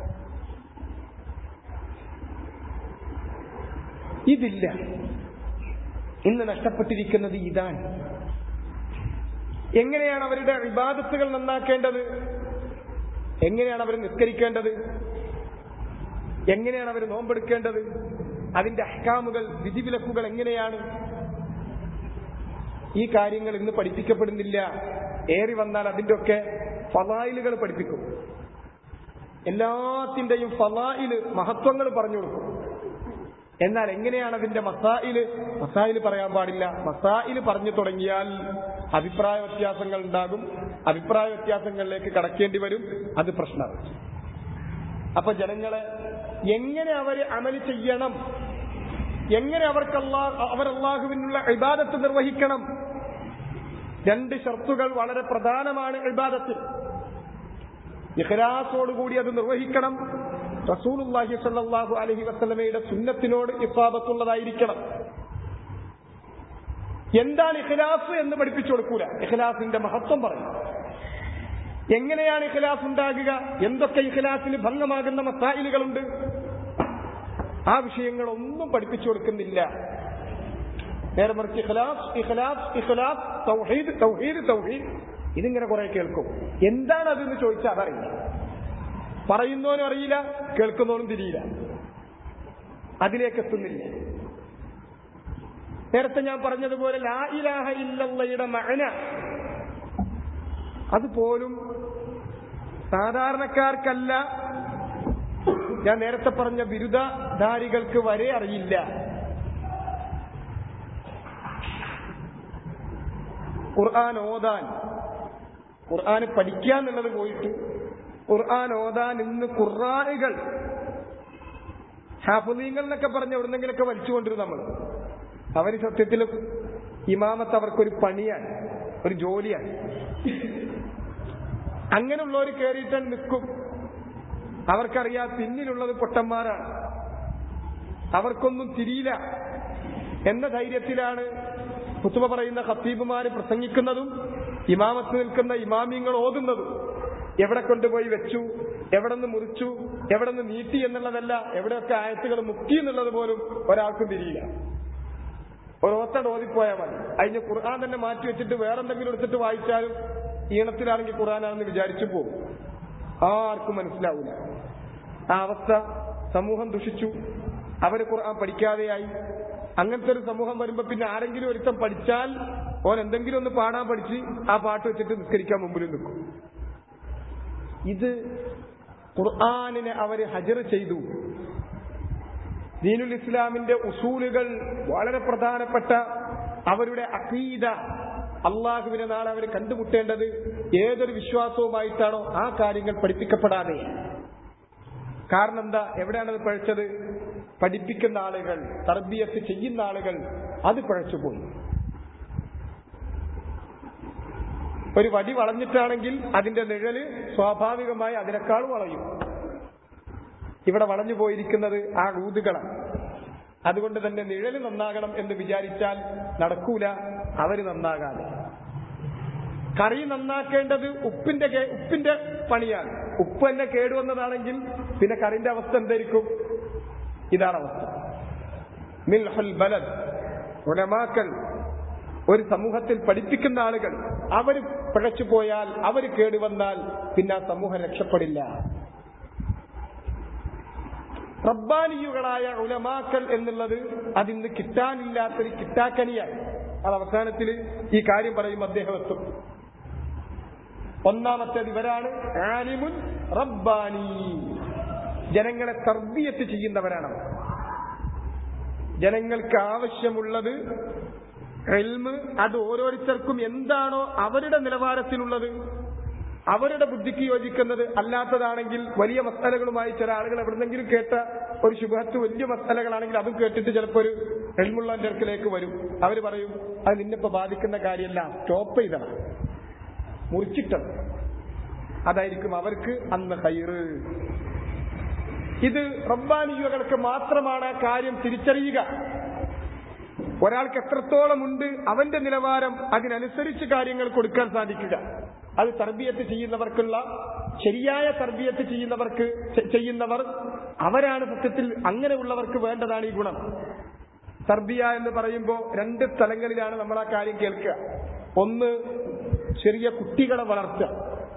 ഇതില്ല ഇന്ന് നഷ്ടപ്പെട്ടിരിക്കുന്നത് ഇതാണ് എങ്ങനെയാണ് അവരുടെ വിവാദത്തുകൾ നന്നാക്കേണ്ടത് എങ്ങനെയാണ് അവർ നിസ്കരിക്കേണ്ടത് എങ്ങനെയാണ് അവർ നോമ്പെടുക്കേണ്ടത് അതിന്റെ അഹ്കാമുകൾ വിധിവിലക്കുകൾ എങ്ങനെയാണ് ഈ കാര്യങ്ങൾ ഇന്ന് പഠിപ്പിക്കപ്പെടുന്നില്ല ഏറി വന്നാൽ അതിന്റെ ഒക്കെ ഫലായിലുകൾ പഠിപ്പിക്കും എല്ലാത്തിന്റെയും ഫലായില് മഹത്വങ്ങൾ പറഞ്ഞു കൊടുക്കും എന്നാൽ എങ്ങനെയാണ് അതിന്റെ മസായില് മസായില് പറയാൻ പാടില്ല മസായില് പറഞ്ഞു തുടങ്ങിയാൽ അഭിപ്രായ വ്യത്യാസങ്ങൾ ഉണ്ടാകും അഭിപ്രായ വ്യത്യാസങ്ങളിലേക്ക് കടക്കേണ്ടി വരും അത് പ്രശ്നമാണ് അപ്പൊ ജനങ്ങളെ എങ്ങനെ അവര് അമല് ചെയ്യണം എങ്ങനെ അവർക്ക് അള്ളാഹ് അവർ അള്ളാഹുവിനുള്ള ഇബാദത്ത് നിർവഹിക്കണം രണ്ട് ഷർത്തുകൾ വളരെ പ്രധാനമാണ് ഇബാദത്തിൽ ഇഖ്ലാസോടുകൂടി അത് നിർവഹിക്കണം റസൂലുള്ളാഹി സ്വല്ലല്ലാഹു അലൈഹി വസല്ലമയുടെ സുന്നത്തിനോട് ഇഫാബത്തുള്ളതായിരിക്കണം എന്താണ് ഇഖ്ലാസ് എന്ന് പഠിപ്പിച്ചു കൊടുക്കൂല ഇഖ്ലാസിന്റെ മഹത്വം പറയും എങ്ങനെയാണ് ഇഖ്ലാസ് ഉണ്ടാകുക എന്തൊക്കെ ഇഖ്ലാസിന് ഭംഗമാകുന്ന മസായിലുകളുണ്ട് ആ വിഷയങ്ങളൊന്നും പഠിപ്പിച്ചു കൊടുക്കുന്നില്ല നേരെ മറിച്ച് ഇഖ്ലാസ് ഇഖ്ലാസ് ഇഖ്ലാസ് തൗഹീദ് തൗഹീദ് തൗഹീദ് ഇതിങ്ങനെ കുറെ കേൾക്കും എന്താണ് അതെന്ന് ചോദിച്ചാൽ അതറിയില്ല പറയുന്നവനും അറിയില്ല കേൾക്കുന്നവനും തിരിയില്ല അതിലേക്ക് എത്തുന്നില്ല നേരത്തെ ഞാൻ പറഞ്ഞതുപോലെ ലാ ഇലാഹ ഇല്ലയുടെ മകന അതുപോലും സാധാരണക്കാർക്കല്ല ഞാൻ നേരത്തെ പറഞ്ഞ ബിരുദധാരികൾക്ക് വരെ അറിയില്ല ഖുർആൻ ഓതാൻ ഖുർആൻ പഠിക്കുക എന്നുള്ളത് പോയിട്ട് ഖുർആൻ ഓതാൻ ഇന്ന് ഖുർആാനുകൾ ഹാഫുദീങ്ങൾ എന്നൊക്കെ പറഞ്ഞ എവിടുന്നെങ്കിലൊക്കെ വലിച്ചുകൊണ്ടിരുന്നു നമ്മൾ അവര് സത്യത്തിൽ ഇമാമത്ത് അവർക്കൊരു പണിയാണ് ഒരു ജോലിയാണ് അങ്ങനെയുള്ളവർ കയറിയിട്ട് നിൽക്കും അവർക്കറിയാം പിന്നിലുള്ളത് പൊട്ടന്മാരാണ് അവർക്കൊന്നും തിരിയില്ല എന്ന ധൈര്യത്തിലാണ് കുത്തുബ പറയുന്ന ഖത്തീബുമാര് പ്രസംഗിക്കുന്നതും ഇമാമത്ത് നിൽക്കുന്ന ഇമാമിങ്ങൾ ഓതുന്നതും എവിടെ കൊണ്ടുപോയി വെച്ചു എവിടെ നിന്ന് മുറിച്ചു എവിടെ നിന്ന് നീട്ടി എന്നുള്ളതല്ല എവിടെയൊക്കെ ആയത്തുകൾ മുക്കി എന്നുള്ളത് പോലും ഒരാൾക്കും തിരിയില്ല ഒരൊത്തട് ഓതിപ്പോയാൽ മതി അതിന് ഖുർആൻ തന്നെ മാറ്റി വെച്ചിട്ട് വേറെന്തെങ്കിലും എടുത്തിട്ട് വായിച്ചാലും ഈണത്തിലാണെങ്കിൽ ഖുർആനാണെന്ന് വിചാരിച്ചു പോകും ആർക്കും മനസ്സിലാവില്ല ആ അവസ്ഥ സമൂഹം ദുഷിച്ചു അവര് ഖുർആൻ പഠിക്കാതെയായി അങ്ങനത്തെ ഒരു സമൂഹം വരുമ്പോ പിന്നെ ആരെങ്കിലും ഒരുത്തം പഠിച്ചാൽ ഓൻ എന്തെങ്കിലും ഒന്ന് പാടാൻ പഠിച്ച് ആ പാട്ട് വെച്ചിട്ട് നിസ്കരിക്കാൻ മുമ്പിൽ നിൽക്കും ഇത് ഖുർആാനിനെ അവര് ഹജർ ചെയ്തു ദീനുൽ ഇസ്ലാമിന്റെ ഉസൂലുകൾ വളരെ പ്രധാനപ്പെട്ട അവരുടെ അഖീദ അള്ളാഹുവിനെ നാളെ അവർ കണ്ടുമുട്ടേണ്ടത് ഏതൊരു വിശ്വാസവുമായിട്ടാണോ ആ കാര്യങ്ങൾ പഠിപ്പിക്കപ്പെടാതെ കാരണം എന്താ എവിടെയാണത് പഴച്ചത് പഠിപ്പിക്കുന്ന ആളുകൾ തർബിയത്ത് ചെയ്യുന്ന ആളുകൾ അത് പഴച്ചുപോയി ഒരു വടി വളഞ്ഞിട്ടാണെങ്കിൽ അതിന്റെ നിഴല് സ്വാഭാവികമായി അതിനേക്കാൾ വളയും ഇവിടെ വളഞ്ഞു പോയിരിക്കുന്നത് ആ ഊതുകളാണ് അതുകൊണ്ട് തന്നെ നിഴല് നന്നാകണം എന്ന് വിചാരിച്ചാൽ നടക്കൂല അവര് നന്നാകാതെ കറി നന്നാക്കേണ്ടത് ഉപ്പിന്റെ കേ- ഉപ്പിന്റെ പണിയാണ് ഉപ്പ് തന്നെ കേടുവന്നതാണെങ്കിൽ പിന്നെ കറിന്റെ അവസ്ഥ എന്തായിരിക്കും ഇതാണ് അവസ്ഥ മിൽഹുൽ ബലദ് ഉലമാക്കൾ ഒരു സമൂഹത്തിൽ പഠിപ്പിക്കുന്ന ആളുകൾ അവര് പിഴച്ചു പോയാൽ അവര് കേടുവന്നാൽ പിന്നെ ആ സമൂഹം രക്ഷപ്പെടില്ല റബ്ബാനിയുകളായ ഉലമാക്കൾ എന്നുള്ളത് അതിന്ന് കിട്ടാനില്ലാത്തൊരു കിട്ടാക്കനിയാണ് അത് അവസാനത്തിൽ ഈ കാര്യം പറയും അദ്ദേഹം എത്തും ഒന്നാമത്തേത് ഇവരാണ് ആലിമുൻ റബ്ബാനി ജനങ്ങളെ തർബിയത്ത് ചെയ്യുന്നവരാണ് അവർ. ജനങ്ങൾക്ക് ആവശ്യമുള്ളത് എൽമ് അത് ഓരോരുത്തർക്കും എന്താണോ അവരുടെ നിലവാരത്തിലുള്ളത് അവരുടെ ബുദ്ധിക്ക് യോജിക്കുന്നത് അല്ലാത്തതാണെങ്കിൽ വലിയ മസാലകളുമായി ചില ആളുകൾ എവിടെന്നെങ്കിലും കേട്ട ഒരു ശുഭത്ത് വലിയ മസാലകളാണെങ്കിൽ അതും കേട്ടിട്ട് ചിലപ്പോൾ ഒരു എൽമുള്ളന്റെ അടുക്കിലേക്ക് വരും അവർ പറയും അത് നിന്നിപ്പോ ബാധിക്കുന്ന കാര്യമല്ല സ്റ്റോപ്പ് ചെയ്തണം മുറിച്ചിട്ടത് അതായിരിക്കും അവർക്ക് അന്ന് ഹൈറ് ഇത് റബ്ബാനിയുകൾക്ക് മാത്രമാണ് ആ കാര്യം തിരിച്ചറിയുക ഒരാൾക്ക് എത്രത്തോളം ഉണ്ട് അവന്റെ നിലവാരം അതിനനുസരിച്ച് കാര്യങ്ങൾ കൊടുക്കാൻ സാധിക്കുക അത് തർബിയത്ത് ചെയ്യുന്നവർക്കുള്ള ശരിയായ തർബിയത്ത് ചെയ്യുന്നവർക്ക് ചെ- ചെയ്യുന്നവർ അവരാണ് സത്യത്തിൽ അങ്ങനെയുള്ളവർക്ക് വേണ്ടതാണ് ഈ ഗുണം തർബിയ എന്ന് പറയുമ്പോൾ രണ്ട് സ്ഥലങ്ങളിലാണ് നമ്മൾ ആ കാര്യം കേൾക്കുക ഒന്ന് ചെറിയ കുട്ടികളെ വളർത്തുക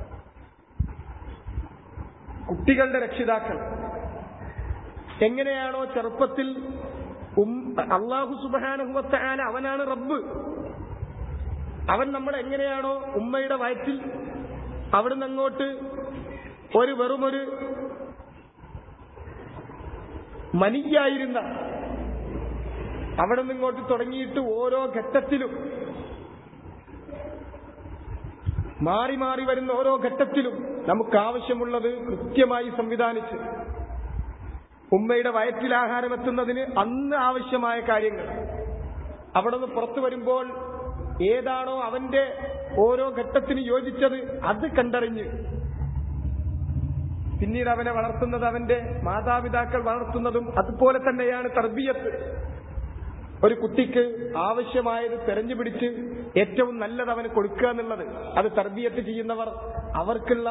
കുട്ടികളുടെ രക്ഷിതാക്കൾ എങ്ങനെയാണോ ചെറുപ്പത്തിൽ ഉം അള്ളാഹു സുബാനഹുവത്താന അവനാണ് റബ്ബ് അവൻ നമ്മൾ എങ്ങനെയാണോ ഉമ്മയുടെ വയറ്റിൽ അവിടുന്ന് അങ്ങോട്ട് ഒരു വെറുമൊരു മനിയായിരുന്ന അവിടെ നിന്ന് ഇങ്ങോട്ട് തുടങ്ങിയിട്ട് ഓരോ ഘട്ടത്തിലും മാറി മാറി വരുന്ന ഓരോ ഘട്ടത്തിലും നമുക്ക് ആവശ്യമുള്ളത് കൃത്യമായി സംവിധാനിച്ച് ഉമ്മയുടെ വയറ്റിൽ ആഹാരം എത്തുന്നതിന് അന്ന് ആവശ്യമായ കാര്യങ്ങൾ അവിടെ നിന്ന് പുറത്തു വരുമ്പോൾ ഏതാണോ അവന്റെ ഓരോ ഘട്ടത്തിന് യോജിച്ചത് അത് കണ്ടറിഞ്ഞ് പിന്നീട് അവനെ വളർത്തുന്നത് അവന്റെ മാതാപിതാക്കൾ വളർത്തുന്നതും അതുപോലെ തന്നെയാണ് തർബീയത്ത് ഒരു കുട്ടിക്ക് ആവശ്യമായത് തെരഞ്ഞു പിടിച്ച് ഏറ്റവും നല്ലത് അവന് കൊടുക്കുക എന്നുള്ളത് അത് തർബീയത്ത് ചെയ്യുന്നവർ അവർക്കുള്ള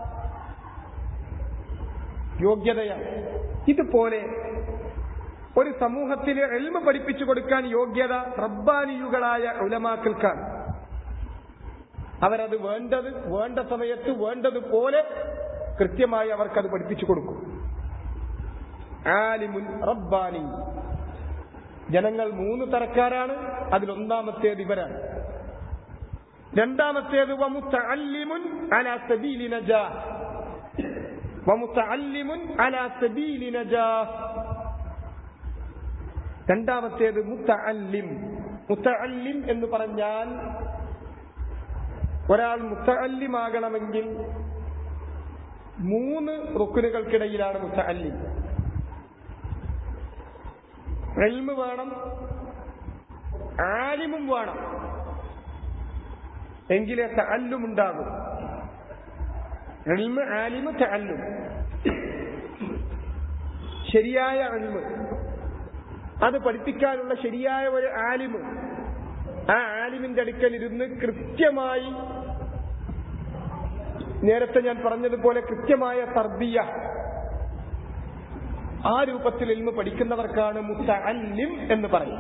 യോഗ്യതയാണ് ഇതുപോലെ ഒരു സമൂഹത്തിന് എൽമ പഠിപ്പിച്ചു കൊടുക്കാൻ യോഗ്യത റബ്ബാനിയുകളായ ഉലമാക്കൾക്കാണ് അവരത് വേണ്ടത് വേണ്ട സമയത്ത് വേണ്ടതുപോലെ കൃത്യമായി അവർക്കത് പഠിപ്പിച്ചു കൊടുക്കും ആലിമുൻ റബ്ബാനി ജനങ്ങൾ മൂന്ന് തരക്കാരാണ് അതിലൊന്നാമത്തേത് ഇവരാണ് രണ്ടാമത്തേത് വമുത്തഅല്ലിമുൻ അലാ സബീലി നജാഹ് വമുത്തഅല്ലിമുൻ അലാ സബീലി നജാഹ് രണ്ടാമത്തേത് മുത്തഅല്ലിം മുത്തഅല്ലിം എന്ന് പറഞ്ഞാൽ ഒരാൾ മുത്തഅല്ലിമാകണമെങ്കിൽ മൂന്ന് റുക്കുനുകൾക്കിടയിലാണ് മുത്തഅല്ലിം എൽമ് വേണം ആലിമും വേണം എങ്കിലേ തഅല്ലും ഉണ്ടാകും എൽമ് ആലിമ് തഅല്ലും ശരിയായ എൽമ് അത് പഠിപ്പിക്കാനുള്ള ശരിയായ ഒരു ആലിമ് ആ ആലിമിന്റെ അടുക്കൽ ഇരുന്ന് കൃത്യമായി നേരത്തെ ഞാൻ പറഞ്ഞതുപോലെ കൃത്യമായ തർബിയ ആ രൂപത്തിൽ ഇൽമ പഠിക്കുന്നവർക്കാണ് മുത്തഅല്ലിം എന്ന് പറയും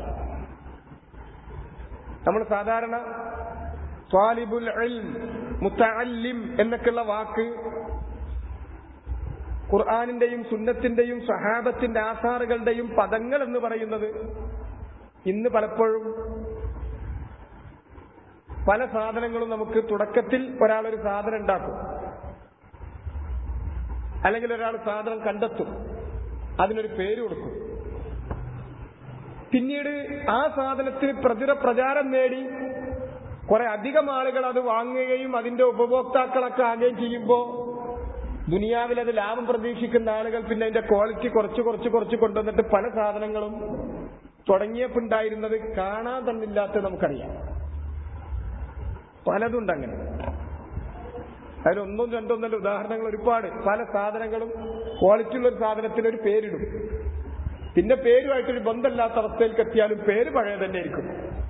നമ്മൾ സാധാരണ ത്വാലിബുൽ ഇൽം മുത്തഅല്ലിം എന്നൊക്കെയുള്ള വാക്ക് ഖുർആാനിന്റെയും സുന്നത്തിന്റെയും സഹാബത്തിന്റെ ആസാറുകളുടെയും പദങ്ങൾ എന്ന് പറയുന്നത് ഇന്ന് പലപ്പോഴും പല സാധനങ്ങളും നമുക്ക് തുടക്കത്തിൽ ഒരാളൊരു സാധനം ഉണ്ടാക്കും അല്ലെങ്കിൽ ഒരാൾ സാധനം കണ്ടെത്തും അതിനൊരു പേര് കൊടുക്കും പിന്നീട് ആ സാധനത്തിന് പ്രചുര പ്രചാരം നേടി കുറെ അധികം ആളുകൾ അത് വാങ്ങുകയും അതിന്റെ ഉപഭോക്താക്കളൊക്കെ ആകുകയും ചെയ്യുമ്പോൾ ദുനിയാവിൽ അത് ലാഭം പ്രതീക്ഷിക്കുന്ന ആളുകൾ പിന്നെ അതിന്റെ ക്വാളിറ്റി കുറച്ച് കുറച്ച് കുറച്ച് കൊണ്ടുവന്നിട്ട് പല സാധനങ്ങളും തുടങ്ങിയപ്പോണ്ടായിരുന്നത് കാണാൻ തന്നില്ലാത്ത നമുക്കറിയാം പലതുണ്ട് അങ്ങനെ അതിൽ ഒന്നും രണ്ടൊന്നല്ല ഉദാഹരണങ്ങൾ ഒരുപാട് പല സാധനങ്ങളും ക്വാളിറ്റി ഉള്ള ഒരു സാധനത്തിന് ഒരു പേരിടും പിന്നെ പേരുമായിട്ടൊരു ബന്ധമില്ലാത്ത അവസ്ഥയിലേക്ക് എത്തിയാലും പേര് പഴയ തന്നെ ആയിരിക്കും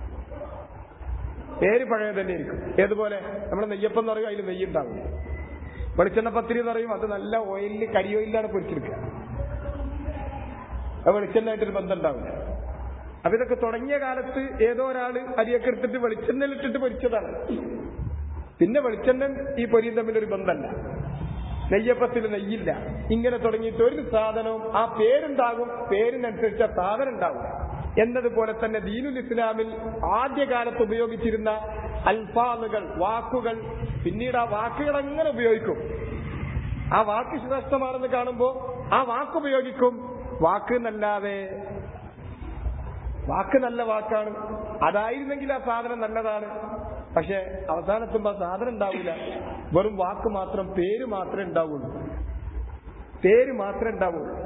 പേര് പഴയ തന്നെ ആയിരിക്കും ഏതുപോലെ നമ്മുടെ നെയ്യപ്പം എന്ന് പറയും അതിൽ നെയ്യുണ്ടാവും വെളിച്ചെണ്ണ പത്തിരി എന്ന് പറയും അത് നല്ല ഓയിലിൽ കരിയോയിലാണ് പൊരിച്ചെടുക്കുക അത് വെളിച്ചെണ്ണയായിട്ടൊരു ബന്ധം ഉണ്ടാവില്ല അപ്പൊ ഇതൊക്കെ തുടങ്ങിയ കാലത്ത് ഏതോ ഒരാള് അരിയൊക്കെ എടുത്തിട്ട് വെളിച്ചെണ്ണയിലിട്ടിട്ട് പൊരിച്ചതാണ് പിന്നെ വെളിച്ചെണ്ണൻ ഈ പൊരിയും തമ്മിലൊരു ബന്ധമല്ല നെയ്യപ്പത്തിൽ നെയ്യില്ല ഇങ്ങനെ തുടങ്ങിയിട്ട് ഒരു സാധനവും ആ പേരുണ്ടാകും പേരിനനുസരിച്ച് ആ സാധനം ഉണ്ടാവും എന്നതുപോലെ തന്നെ ദീനുൽ ഇസ്ലാമിൽ ആദ്യകാലത്ത് ഉപയോഗിച്ചിരുന്ന അൽഫാദുകൾ വാക്കുകൾ പിന്നീട് ആ വാക്കുകൾ എങ്ങനെ ഉപയോഗിക്കും ആ വാക്ക് ശ്രേഷ്ഠമാണെന്ന് കാണുമ്പോൾ ആ വാക്ക് ഉപയോഗിക്കും വാക്ക് എന്നല്ലാതെ വാക്ക് നല്ല വാക്കാണ് അതായിരുന്നെങ്കിൽ ആ സാധനം നല്ലതാണ് പക്ഷെ അവസാനത്തുമ്പോ ആ സാധനം ഉണ്ടാവില്ല വെറും വാക്ക് മാത്രം പേര് മാത്രമേ ഉണ്ടാവുള്ളൂ പേര് മാത്രമേ ഉണ്ടാവുള്ളൂ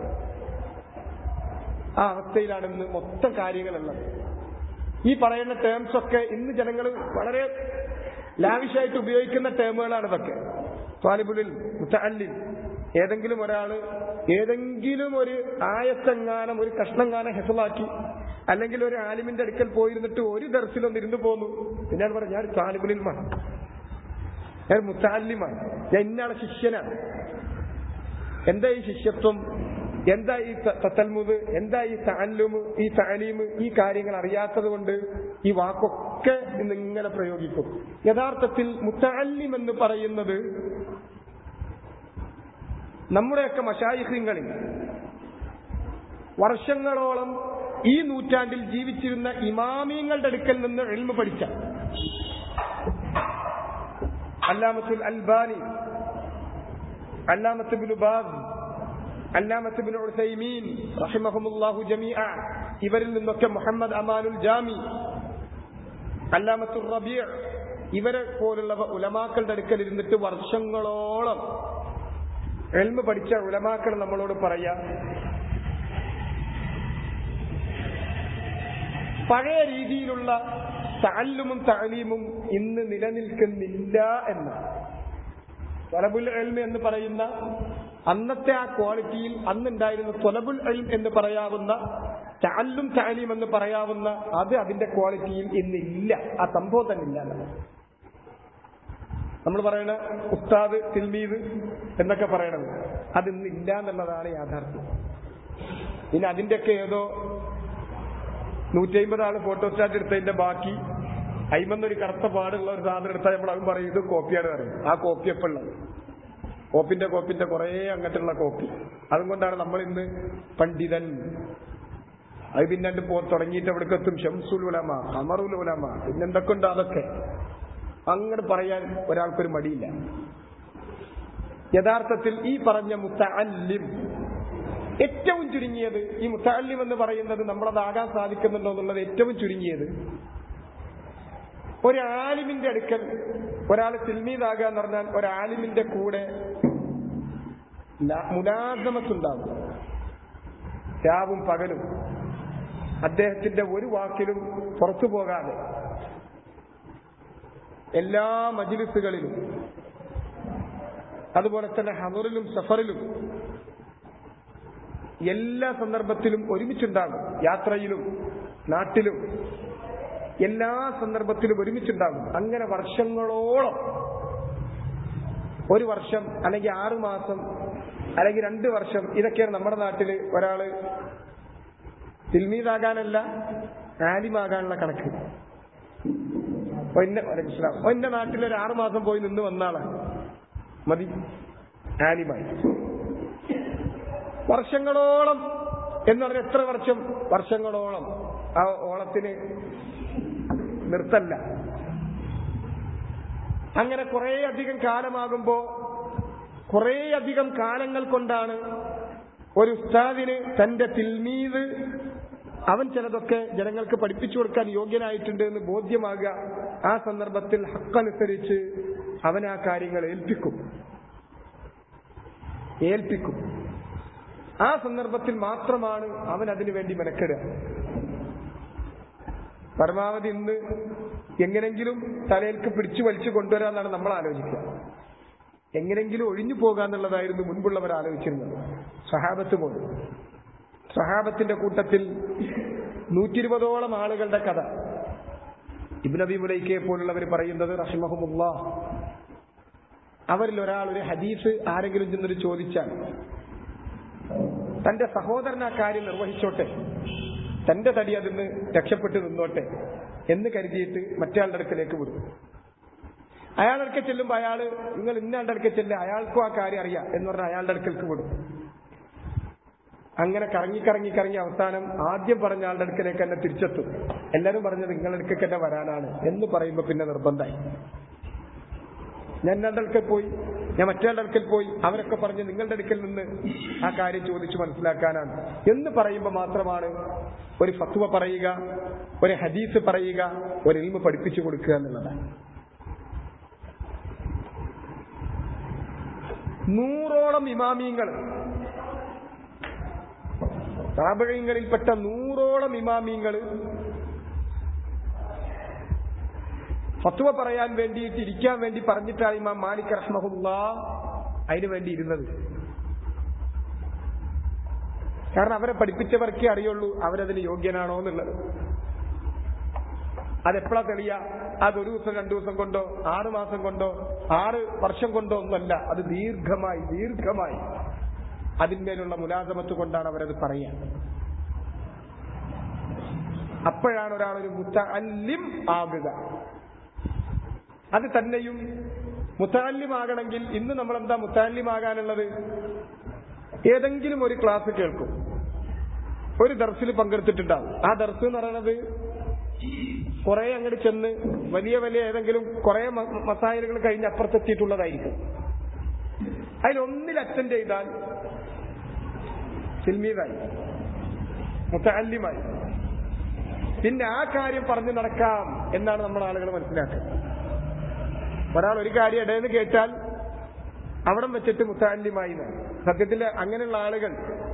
ആ അവസ്ഥയിലാണ് ഇന്ന് മൊത്തം കാര്യങ്ങളുള്ളത് ഈ പറയുന്ന ടേംസ് ഒക്കെ ഇന്ന് ജനങ്ങൾ വളരെ ലാവിഷായിട്ട് ഉപയോഗിക്കുന്ന ടേമുകളാണ് ഇതൊക്കെ താലിബുലിൽ മുത്തല്ലിൽ ഏതെങ്കിലും ഒരാള് ഏതെങ്കിലും ഒരു ആയത്തെങ്ങാനം ഒരു കഷ്ണങ്ങാനം ഹെസലാക്കി അല്ലെങ്കിൽ ഒരു ആലിമിന്റെ അടുക്കൽ പോയിരുന്നിട്ട് ഒരു ദർശനം ഇരുന്നു പോന്നു പിന്നെ ഞാൻ പറഞ്ഞു ഞാൻ താലിബുലിൽമാണ് ഞാൻ മുത്താലിമാണ് ഞാൻ ഇന്നാളെ ശിഷ്യനാണ് എന്താ ഈ ശിഷ്യത്വം എന്താ ഈ തത്തൽമുത് എന്താ ഈ താലൂമ് ഈ താലീമ് ഈ കാര്യങ്ങൾ അറിയാത്തത് കൊണ്ട് ഈ വാക്കൊക്കെ ഇന്ന് ഇങ്ങനെ പ്രയോഗിക്കും യഥാർത്ഥത്തിൽ മുത്താലിം എന്ന് പറയുന്നത് നമ്മുടെയൊക്കെ മഷായിഹ്യങ്ങളിൽ വർഷങ്ങളോളം ഈ നൂറ്റാണ്ടിൽ ജീവിച്ചിരുന്ന ഇമാമിയങ്ങളുടെ അടുക്കൽ നിന്ന് എൽമ പഠിച്ച അല്ലാമത്തുൽ അൽബാനി അല്ലാമത്ത് ബിൻ ബാസ് അല്ലാമത്ത് ബിൻ ഉസൈമീൻ റഹിമഹുമുല്ലാഹു ജമീഅ ഇവരിൽ നിന്നൊക്കെ മുഹമ്മദ് അമാനുൽ ജാമി അല്ലാമത്തുൽ റബീഅ ഇവരെ പോലുള്ള ഉലമാക്കളുടെ അടുക്കൽ ഇരുന്നിട്ട് വർഷങ്ങളോളം എൽമ പഠിച്ച ഉലമാക്കൾ നമ്മളോട് പറയാ പഴയ രീതിയിലുള്ള താല്ലുമും താലീമും ഇന്ന് നിലനിൽക്കുന്നില്ല എന്ന് തൊലബുൽ എൽമ എന്ന് പറയുന്ന അന്നത്തെ ആ ക്വാളിറ്റിയിൽ അന്നുണ്ടായിരുന്ന തൊലബുൽ എൽം എന്ന് പറയാവുന്ന താലും താലീം എന്ന് പറയാവുന്ന അത് അതിന്റെ ക്വാളിറ്റിയിൽ ഇന്നില്ല ആ സംഭവം തന്നെ ഇല്ല എന്നുള്ളത്. നമ്മൾ പറയണ ഉസ്താദ് തിൽമീദ് എന്നൊക്കെ പറയണത് അതിന്ന് ഇല്ല എന്നുള്ളതാണ് യാഥാർത്ഥ്യം പിന്നെ അതിന്റെയൊക്കെ ഏതോ നൂറ്റി അമ്പത് ആള് ഫോട്ടോസ്റ്റാറ്റ് എടുത്തതിന്റെ ബാക്കി അയിമെന്നൊരു കറുത്ത പാടുള്ള ഒരു സാധനം എടുത്താൽ നമ്മൾ അതും പറയും ഇത് കോപ്പിയാണ് പറയും ആ കോപ്പി എപ്പോൾ ഉള്ളത് കോപ്പിന്റെ കോപ്പിന്റെ കുറെ അങ്ങോട്ടുള്ള കോപ്പി അതുകൊണ്ടാണ് നമ്മൾ ഇന്ന് പണ്ഡിതൻ അത് പിന്നണ്ട് പോ തുടങ്ങിയിട്ട് എവിടേക്ക് എത്തും ഷംസുൽ ഉലമ അമറുൽ ഉലമ പിന്നെന്തൊക്കെ ഉണ്ട് അതൊക്കെ അങ്ങനെ പറയാൻ ഒരാൾക്കൊരു മടിയില്ല യഥാർത്ഥത്തിൽ ഈ പറഞ്ഞ മുത്തല്ലിം ഏറ്റവും ചുരുങ്ങിയത് ഈ മുത്തല്ലിം എന്ന് പറയുന്നത് നമ്മളതാകാൻ സാധിക്കുന്നുണ്ടോ എന്നുള്ളത് ഏറ്റവും ചുരുങ്ങിയത് ഒരു ആലിമിന്റെ അടുക്കൽ ഒരാൾ സിൽമീദാകുക എന്ന് പറഞ്ഞാൽ ഒരു ആലിമിന്റെ കൂടെ മുലാസമത്തുണ്ടാകും രാവും പകലും അദ്ദേഹത്തിന്റെ ഒരു വാക്കിലും പുറത്തു പോകാതെ എല്ലാ മജിലിസുകളിലും അതുപോലെ തന്നെ ഹമറിലും സഫറിലും എല്ലാ സന്ദർഭത്തിലും ഒരുമിച്ചുണ്ടാകും യാത്രയിലും നാട്ടിലും എല്ലാ സന്ദർഭത്തിലും ഒരുമിച്ചുണ്ടാകും അങ്ങനെ വർഷങ്ങളോളം ഒരു വർഷം അല്ലെങ്കിൽ ആറു മാസം അല്ലെങ്കിൽ രണ്ട് വർഷം ഇതൊക്കെയാണ് നമ്മുടെ നാട്ടിൽ ഒരാള് തിൽമീതാകാനല്ല ആലിമാകാനുള്ള കണക്ക് ഒന്ന വലൈക്കുസ്സലാം. ഒന്ന നാട്ടിൽ ഒരു ആറു മാസം പോയി നിന്ന് വന്നാളാണ് മതി ആലിമായി വർഷങ്ങളോളം എന്ന് പറഞ്ഞാൽ എത്ര വർഷം വർഷങ്ങളോളം ആ ഓളത്തിന് നിർത്തല്ല അങ്ങനെ കുറേ അധികം കാലമാകുമ്പോ കുറേ അധികം കാലങ്ങൾ കൊണ്ടാണ് ഒരു ഉസ്താദിന് തന്റെ തിൽമീത് അവൻ ചിലതൊക്കെ ജനങ്ങൾക്ക് പഠിപ്പിച്ചു കൊടുക്കാൻ യോഗ്യനായിട്ടുണ്ട് എന്ന് ബോധ്യമാകുക ആ സന്ദർഭത്തിൽ ഹക്കനുസരിച്ച് അവൻ ആ കാര്യങ്ങൾ ഏൽപ്പിക്കും ഏൽപ്പിക്കും ആ സന്ദർഭത്തിൽ മാത്രമാണ് അവൻ അതിനു വേണ്ടി മെനക്കെടുക പരമാവധി ഇന്ന് എങ്ങനെങ്കിലും തലയിൽക്ക് പിടിച്ചു വലിച്ചു കൊണ്ടുവരാന്നാണ് നമ്മൾ ആലോചിക്കുക എങ്ങനെങ്കിലും ഒഴിഞ്ഞു പോകാന്നുള്ളതായിരുന്നു മുൻപുള്ളവർ ആലോചിച്ചിരുന്നത് സഹാബത്ത് പോലും സഹാബത്തിന്റെ കൂട്ടത്തിൽ നൂറ്റി ഇരുപതോളം ആളുകളുടെ കഥ ഇബ്നബി മുലൈക്കെ പോലുള്ളവർ പറയുന്നത് റഹിമഹുമുള്ള അവരിൽ ഒരാൾ ഒരു ഹദീസ് ആരെങ്കിലും ചെന്നൊരു ചോദിച്ചാൽ തന്റെ സഹോദരൻ ആ കാര്യം നിർവഹിച്ചോട്ടെ തന്റെ തടി അതിന്ന് രക്ഷപ്പെട്ടു നിന്നോട്ടെ എന്ന് കരുതിയിട്ട് മറ്റേയാളുടെ അടുക്കലേക്ക് വിടും അയാളുടെ അടുക്കൽ ചെല്ലുമ്പോ അയാള് നിങ്ങൾ ഇന്നയാളുടെ അടുക്കൽ ചെല്ലുക അയാൾക്കും ആ കാര്യം അറിയാം എന്ന് പറഞ്ഞാൽ അയാളുടെ അടുക്കലേക്ക് വിടും അങ്ങനെ കറങ്ങി കറങ്ങി കറങ്ങി അവസാനം ആദ്യം പറഞ്ഞ ആളുടെ അടുക്കലേക്ക് തന്നെ തിരിച്ചെത്തും എല്ലാരും പറഞ്ഞത് നിങ്ങളുടെ അടുക്കൽ തന്നെ വരാനാണ് എന്ന് പറയുമ്പോ പിന്നെ നിർബന്ധമായി ഞാൻ രണ്ടാളുടെ അടുക്കൽ പോയി ഞാൻ മറ്റേ അടുക്കൽ പോയി അവരൊക്കെ പറഞ്ഞ് നിങ്ങളുടെ അടുക്കൽ നിന്ന് ആ കാര്യം ചോദിച്ചു മനസ്സിലാക്കാനാണ് എന്ന് പറയുമ്പോൾ മാത്രമാണ് ഒരു ഫത്വ പറയുക ഒരു ഹദീസ് പറയുക ഒരു ഇൽമ പഠിപ്പിച്ചു കൊടുക്കുക എന്നുള്ളതാണ് നൂറോളം ഇമാമിയങ്ങൾ താപഴയങ്ങളിൽപ്പെട്ട നൂറോളം ഇമാമിയങ്ങൾ ഫത്വ പറയാൻ വേണ്ടിയിട്ട് ഇരിക്കാൻ വേണ്ടി പറഞ്ഞിട്ടാണ് ഇമാം മാലിക് റഹ്മഹുല്ല അതിനു വേണ്ടി ഇരുന്നത് കാരണം അവരെ പഠിപ്പിച്ചവർക്കേ അറിയുള്ളൂ അവരതിന് യോഗ്യനാണോ എന്നുള്ളത് അതെപ്പോഴാ തെളിയ അതൊരു ദിവസം രണ്ടു ദിവസം കൊണ്ടോ ആറ് മാസം കൊണ്ടോ ആറ് വർഷം കൊണ്ടോ ഒന്നല്ല അത് ദീർഘമായി ദീർഘമായി അതിന്മേലുള്ള മുലാസമത്ത് കൊണ്ടാണ് അവരത് പറയുക അപ്പോഴാണ് ഒരാൾ ഒരു മുത്തല്ലിം ആകുക അത് തന്നെയും മുത്താല്യമാകണമെങ്കിൽ ഇന്ന് നമ്മൾ എന്താ മുത്താല്യമാകാനുള്ളത് ഏതെങ്കിലും ഒരു ക്ലാസ് കേൾക്കും ഒരു ദർസിൽ പങ്കെടുത്തിട്ടുണ്ടാവും ആ ദർസ് എന്ന് പറയുന്നത് കുറെ അങ്ങോട്ട് ചെന്ന് വലിയ വലിയ ഏതെങ്കിലും കുറെ മസായലുകൾ കഴിഞ്ഞ് അപ്പുറത്തെത്തിയിട്ടുള്ളതായിരിക്കും അതിലൊന്നിൽ അറ്റൻഡ് ചെയ്താൽ സിൽമീതായി മുത്തല്യമായി പിന്നെ ആ കാര്യം പറഞ്ഞു നടക്കാം എന്നാണ് നമ്മുടെ ആളുകൾ മനസ്സിലാക്കുക ഒരാൾ ഒരു കാര്യം ഇടയെന്ന് കേട്ടാൽ അവിടം വെച്ചിട്ട് മുത്താലിമായി സത്യത്തിൽ അങ്ങനെയുള്ള ആളുകൾ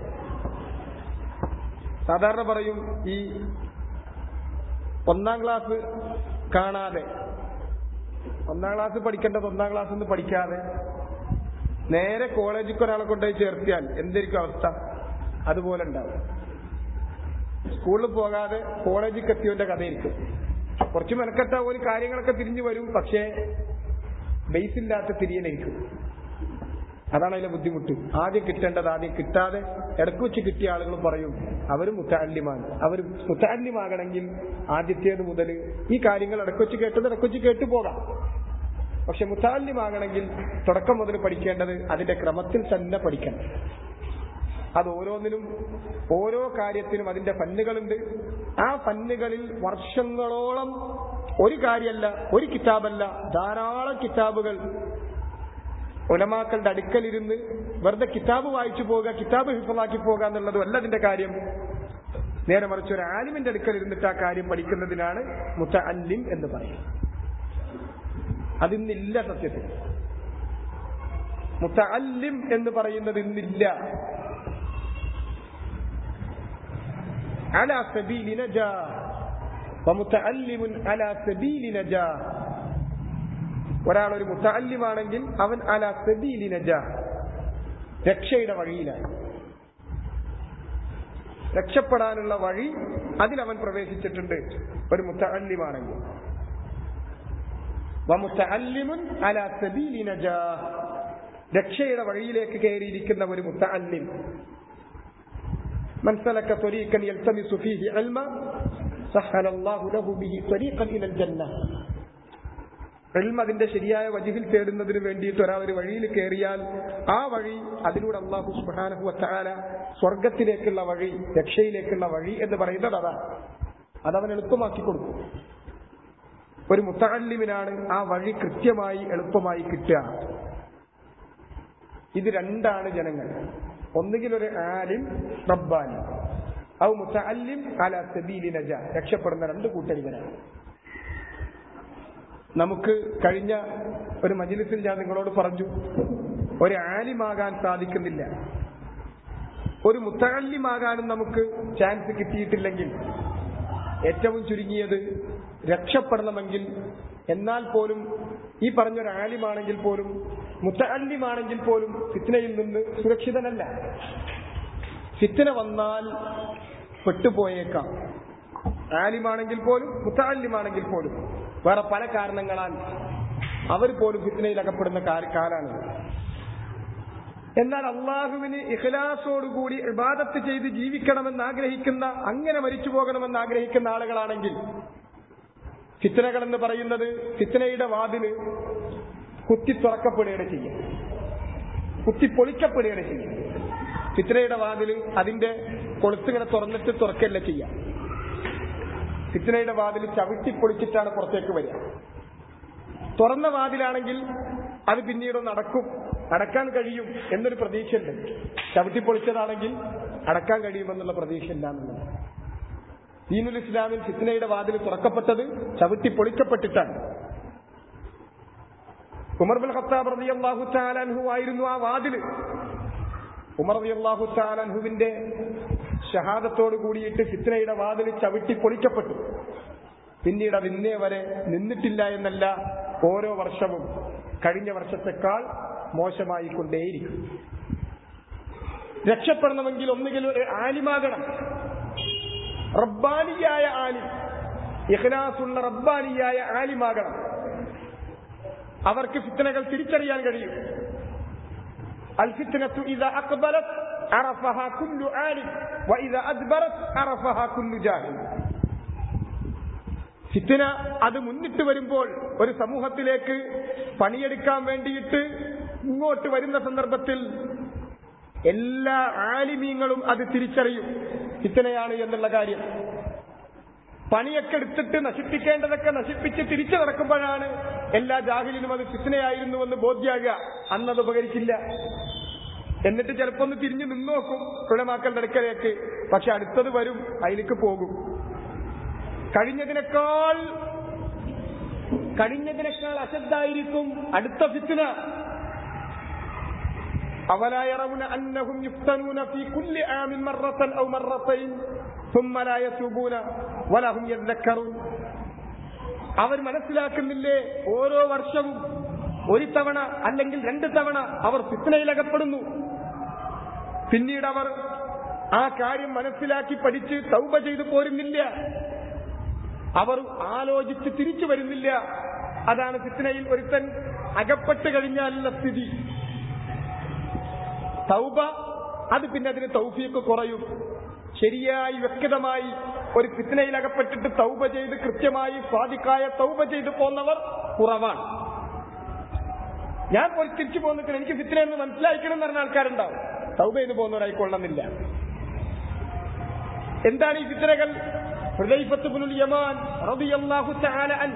സാധാരണ പറയും ഈ ഒന്നാം ക്ലാസ് കാണാതെ ഒന്നാം ക്ലാസ് പഠിക്കേണ്ടത് ഒന്നാം ക്ലാസ് നിന്ന് പഠിക്കാതെ നേരെ കോളേജിൽ ഒരാളെ കൊണ്ടുപോയി ചേർത്തിയാൽ എന്തായിരിക്കും അവസ്ഥ അതുപോലെ ഉണ്ടാവും സ്കൂളിൽ പോകാതെ കോളേജിൽ എത്തിയവന്റെ കഥയിരിക്കും കുറച്ച് മെനക്കെട്ട ഒരു കാര്യങ്ങളൊക്കെ തിരിഞ്ഞു വരും പക്ഷേ ബേസ് ഇല്ലാത്ത തിരിയലായിരിക്കും അതാണ് അതിലെ ബുദ്ധിമുട്ട് ആദ്യം കിട്ടേണ്ടത് ആദ്യം കിട്ടാതെ ഇടക്ക് വെച്ച് കിട്ടിയ ആളുകൾ പറയും അവർ മുത്താല്യമാണ് അവർ മുത്താല്യമാകണമെങ്കിൽ ആദ്യത്തേത് മുതൽ ഈ കാര്യങ്ങൾ ഇടക്കൊച്ച് കേട്ടത് ഇടക്കൊച്ച് കേട്ടു പോകാം പക്ഷെ മുത്താല്യമാകണമെങ്കിൽ തുടക്കം മുതൽ പഠിക്കേണ്ടത് അതിന്റെ ക്രമത്തിൽ തന്നെ പഠിക്കണം അത് ഓരോന്നിനും ഓരോ കാര്യത്തിനും അതിന്റെ ഫന്നുകളുണ്ട് ആ ഫന്നുകളിൽ വർഷങ്ങളോളം ഒരു കാര്യമല്ല ഒരു കിതാബല്ല ധാരാളം കിതാബുകൾ ഉലമാക്കളുടെ അടുക്കലിരുന്ന് വെറുതെ കിതാബ് വായിച്ചു പോകുക കിതാബ് ഹിഫലാക്കി പോകുക എന്നുള്ളതും അല്ല അതിന്റെ കാര്യം നേരെ മറിച്ച് ഒരു ആലിമിന്റെ അടുക്കൽ ഇരുന്നിട്ട് ആ കാര്യം പഠിക്കുന്നതിനാണ് മുത്ത അല്ലിം എന്ന് പറയും അതിന്നില്ല സത്യത്തിൽ മുത്ത അല്ലിം എന്ന് പറയുന്നത് ഇന്നില്ല على سبيل نجاة ومتعلم على سبيل نجاة ഒരാൾ ഒരു മുത്തല്ലിമാണെങ്കിൽ അവൻ അല സബീലി നജ രക്ഷയുടെ വഴിയിലാണ് രക്ഷപ്പെടാനുള്ള വഴി അതിലവൻ പ്രവേശിച്ചിട്ടുണ്ട് ഒരു മുത്തല്ലിമാണെങ്കിൽ വമുത്തല്ലിമുൻ അല സബീലി നജ രക്ഷയുടെ വഴിയിലേക്ക് കയറിയിരിക്കുന്ന ഒരു മുത്തഅല്ലിം من سلك طريقا يلتمس فيه علما سهل الله له به طريقا الى الجنه ഇൽമ അതിന്റെ ശരിയായ വജിഹിൽ തേടുന്നതിന് വേണ്ടിയിട്ട് ഒരാൾ ഒരു വഴിയിൽ കയറിയാൽ ആ വഴി അതിലൂടെ അള്ളാഹു സുബാനഹു വത്താല സ്വർഗത്തിലേക്കുള്ള വഴി രക്ഷയിലേക്കുള്ള വഴി എന്ന് പറയുന്നത് അതാണ് അതവൻ എളുപ്പമാക്കി കൊടുക്കും ഒരു മുത്തല്ലിമിനാണ് ആ വഴി കൃത്യമായി എളുപ്പമായി കിട്ടുക ഇത് രണ്ടാണ് ജനങ്ങൾ ഒന്നുകിൽ ഒരു ആലിം റബ്ബാനി ഔ മുത്തല്ലിം അല സബീലി നജ രക്ഷപ്പെടുന്ന രണ്ട് കൂട്ടരിവരാണ് നമുക്ക് കഴിഞ്ഞ ഒരു മജിലിസിൽ ഞാൻ നിങ്ങളോട് പറഞ്ഞു ഒരു ആലിമാകാൻ സാധിക്കുന്നില്ല ഒരു മുത്തല്ലിമാകാനും നമുക്ക് ചാൻസ് കിട്ടിയിട്ടില്ലെങ്കിൽ ഏറ്റവും ചുരുങ്ങിയത് രക്ഷപ്പെടണമെങ്കിൽ എന്നാൽ പോലും ഈ പറഞ്ഞൊരു ആലിമാണെങ്കിൽ പോലും മുത്തല്ലിമാണെങ്കിൽ പോലും ഫിത്നയിൽ നിന്ന് സുരക്ഷിതനല്ല ഫിത്ന വന്നാൽ പെട്ടുപോയേക്കാം ആലിമാണെങ്കിൽ പോലും മുത്തല്ലിമാണെങ്കിൽ പോലും വേറെ പല കാരണങ്ങളാൽ അവർ പോലും ഫിത്നയിൽ അകപ്പെടുന്ന കാലാണ് എന്നാൽ അള്ളാഹുവിന് ഇഖ്ലാസോടുകൂടി ഇബാദത്ത് ചെയ്ത് ജീവിക്കണമെന്ന് ആഗ്രഹിക്കുന്ന അങ്ങനെ മരിച്ചു പോകണമെന്ന് ആഗ്രഹിക്കുന്ന ആളുകളാണെങ്കിൽ ഫിത്തനകൾ എന്ന് പറയുന്നത് ഫിത്തനയുടെ വാതില് കുത്തി തുറക്കപ്പെടുകയാണ് ചെയ്യുക കുത്തി പൊളിക്കപ്പെടുകയാണ് ചെയ്യുക ഫിത്തനയുടെ വാതില് അതിന്റെ കൊളുത്തിങ്ങനെ തുറന്നിട്ട് തുറക്കല്ല ചെയ്യുക ഫിത്തനയുടെ വാതിൽ ചവിട്ടി പൊളിച്ചിട്ടാണ് പുറത്തേക്ക് വരിക തുറന്ന വാതിലാണെങ്കിൽ അത് പിന്നീട് നടക്കും അടക്കാൻ കഴിയും എന്നൊരു പ്രതീക്ഷയുണ്ട് ചവിട്ടി പൊളിച്ചതാണെങ്കിൽ അടക്കാൻ കഴിയുമെന്നുള്ള പ്രതീക്ഷ ഇല്ല എന്നുള്ളത് ദീനുൽ ഇസ്ലാമിൽ ഫിത്നയുടെ വാതിൽ തുറക്കപ്പെട്ടത് ചവിട്ടി പൊളിക്കപ്പെട്ടിട്ടാണ് ഉമർ ബുൽ ഖത്താബ് റബി അള്ളാഹു താലാൻഹു ആയിരുന്നു ആ വാതില് ഉമർ റബി അള്ളാഹു താലാൻഹുവിന്റെ ഷഹാദത്തോട് കൂടിയിട്ട് ഫിത്നയുടെ വാതിൽ ചവിട്ടി പൊളിക്കപ്പെട്ടു പിന്നീട് അത് ഇന്നേ വരെ നിന്നിട്ടില്ല എന്നല്ല ഓരോ വർഷവും കഴിഞ്ഞ വർഷത്തെക്കാൾ മോശമായി കൊണ്ടേയിരിക്കും രക്ഷപ്പെടണമെങ്കിൽ ഒന്നുകിൽ ഒരു ആലിമാകണം റബ്ബാനിയായ ആലിം ഇഖ്ലാസുള്ള റബ്ബാനിയായ ആലിമാകണം അവർക്ക് ഫിത്തനകൾ തിരിച്ചറിയാൻ കഴിയും അൽ ഫിത്നത്തു ഇദ അക്ബലത് عرفها كل عالم وإذا أدبرت عرفها كل جاهل ഫിത്തിന അത് മുന്നിട്ട് വരുമ്പോൾ ഒരു സമൂഹത്തിലേക്ക് പണിയെടുക്കാൻ വേണ്ടിയിട്ട് ഇങ്ങോട്ട് വരുന്ന സന്ദർഭത്തിൽ എല്ലാ ആലിമീങ്ങളും അത് തിരിച്ചറിയും ഫിത്തനയാണ് എന്നുള്ള കാര്യം പണിയൊക്കെ എടുത്തിട്ട് നശിപ്പിക്കേണ്ടതൊക്കെ നശിപ്പിച്ച് തിരിച്ചു നടക്കുമ്പോഴാണ് എല്ലാ ജാഹിലിനും അത് ഫിത്തനയായിരുന്നുവെന്ന് ബോധ്യാകുക അന്നത് ഉപകരിക്കില്ല എന്നിട്ട് ചിലപ്പോ ഒന്ന് തിരിഞ്ഞു നിന്നോക്കും കുലമാക്കളുടെ അടുക്കലേക്ക് പക്ഷെ അടുത്തത് വരും അതിലേക്ക് പോകും കഴിഞ്ഞതിനേക്കാൾ കഴിഞ്ഞതിനേക്കാൾ അശദ്ധായിരിക്കും അടുത്ത ഫിത്തിന أولا يرون أنهم يفتنون في كل عام مرة أو مرتين ثم لا يتوبون ولا هم يذكرون അവർ മനസ്സിലാക്കുന്നില്ലേ ഓരോ വർഷവും ഒരു തവണ അല്ലെങ്കിൽ രണ്ട് തവണ അവർ ഫിത്നയിലകപ്പെടുന്നു പിന്നീട് അവർ ആ കാര്യം മനസ്സിലാക്കി പഠിച്ച് തൗബ ചെയ്തു പോരുന്നില്ല അവർ ആലോചിച്ച് തിരിച്ചു വരുന്നില്ല അതാണ് ഫിത്നയിൽ ഒരുത്തൻ അകപ്പെട്ട് കഴിഞ്ഞാലുള്ള സ്ഥിതി തൗബ അത് പിന്നെ അതിന് തൗഫീക്ക് കുറയും ശരിയായി വ്യക്തമായി ഒരു ഫിത്നയിൽ അകപ്പെട്ടിട്ട് തൗബ ചെയ്ത് കൃത്യമായി സ്വാദിക്കായ തൗബ ചെയ്ത് പോന്നവർ കുറവാണ് ഞാൻ പോയി തിരിച്ചു പോന്നിട്ട് എനിക്ക് ഫിത്ന എന്ന് മനസ്സിലാക്കണം എന്ന് പറഞ്ഞ ആൾക്കാരുണ്ടാവും തൗബ ചെയ്ത് പോകുന്നവരായിക്കൊള്ളണമെന്നില്ല എന്താണ് ഈ ഫിത്നകൾ ഹൃദയഫത്തുബുൽ യമാൻ റളിയല്ലാഹു തആല അൻ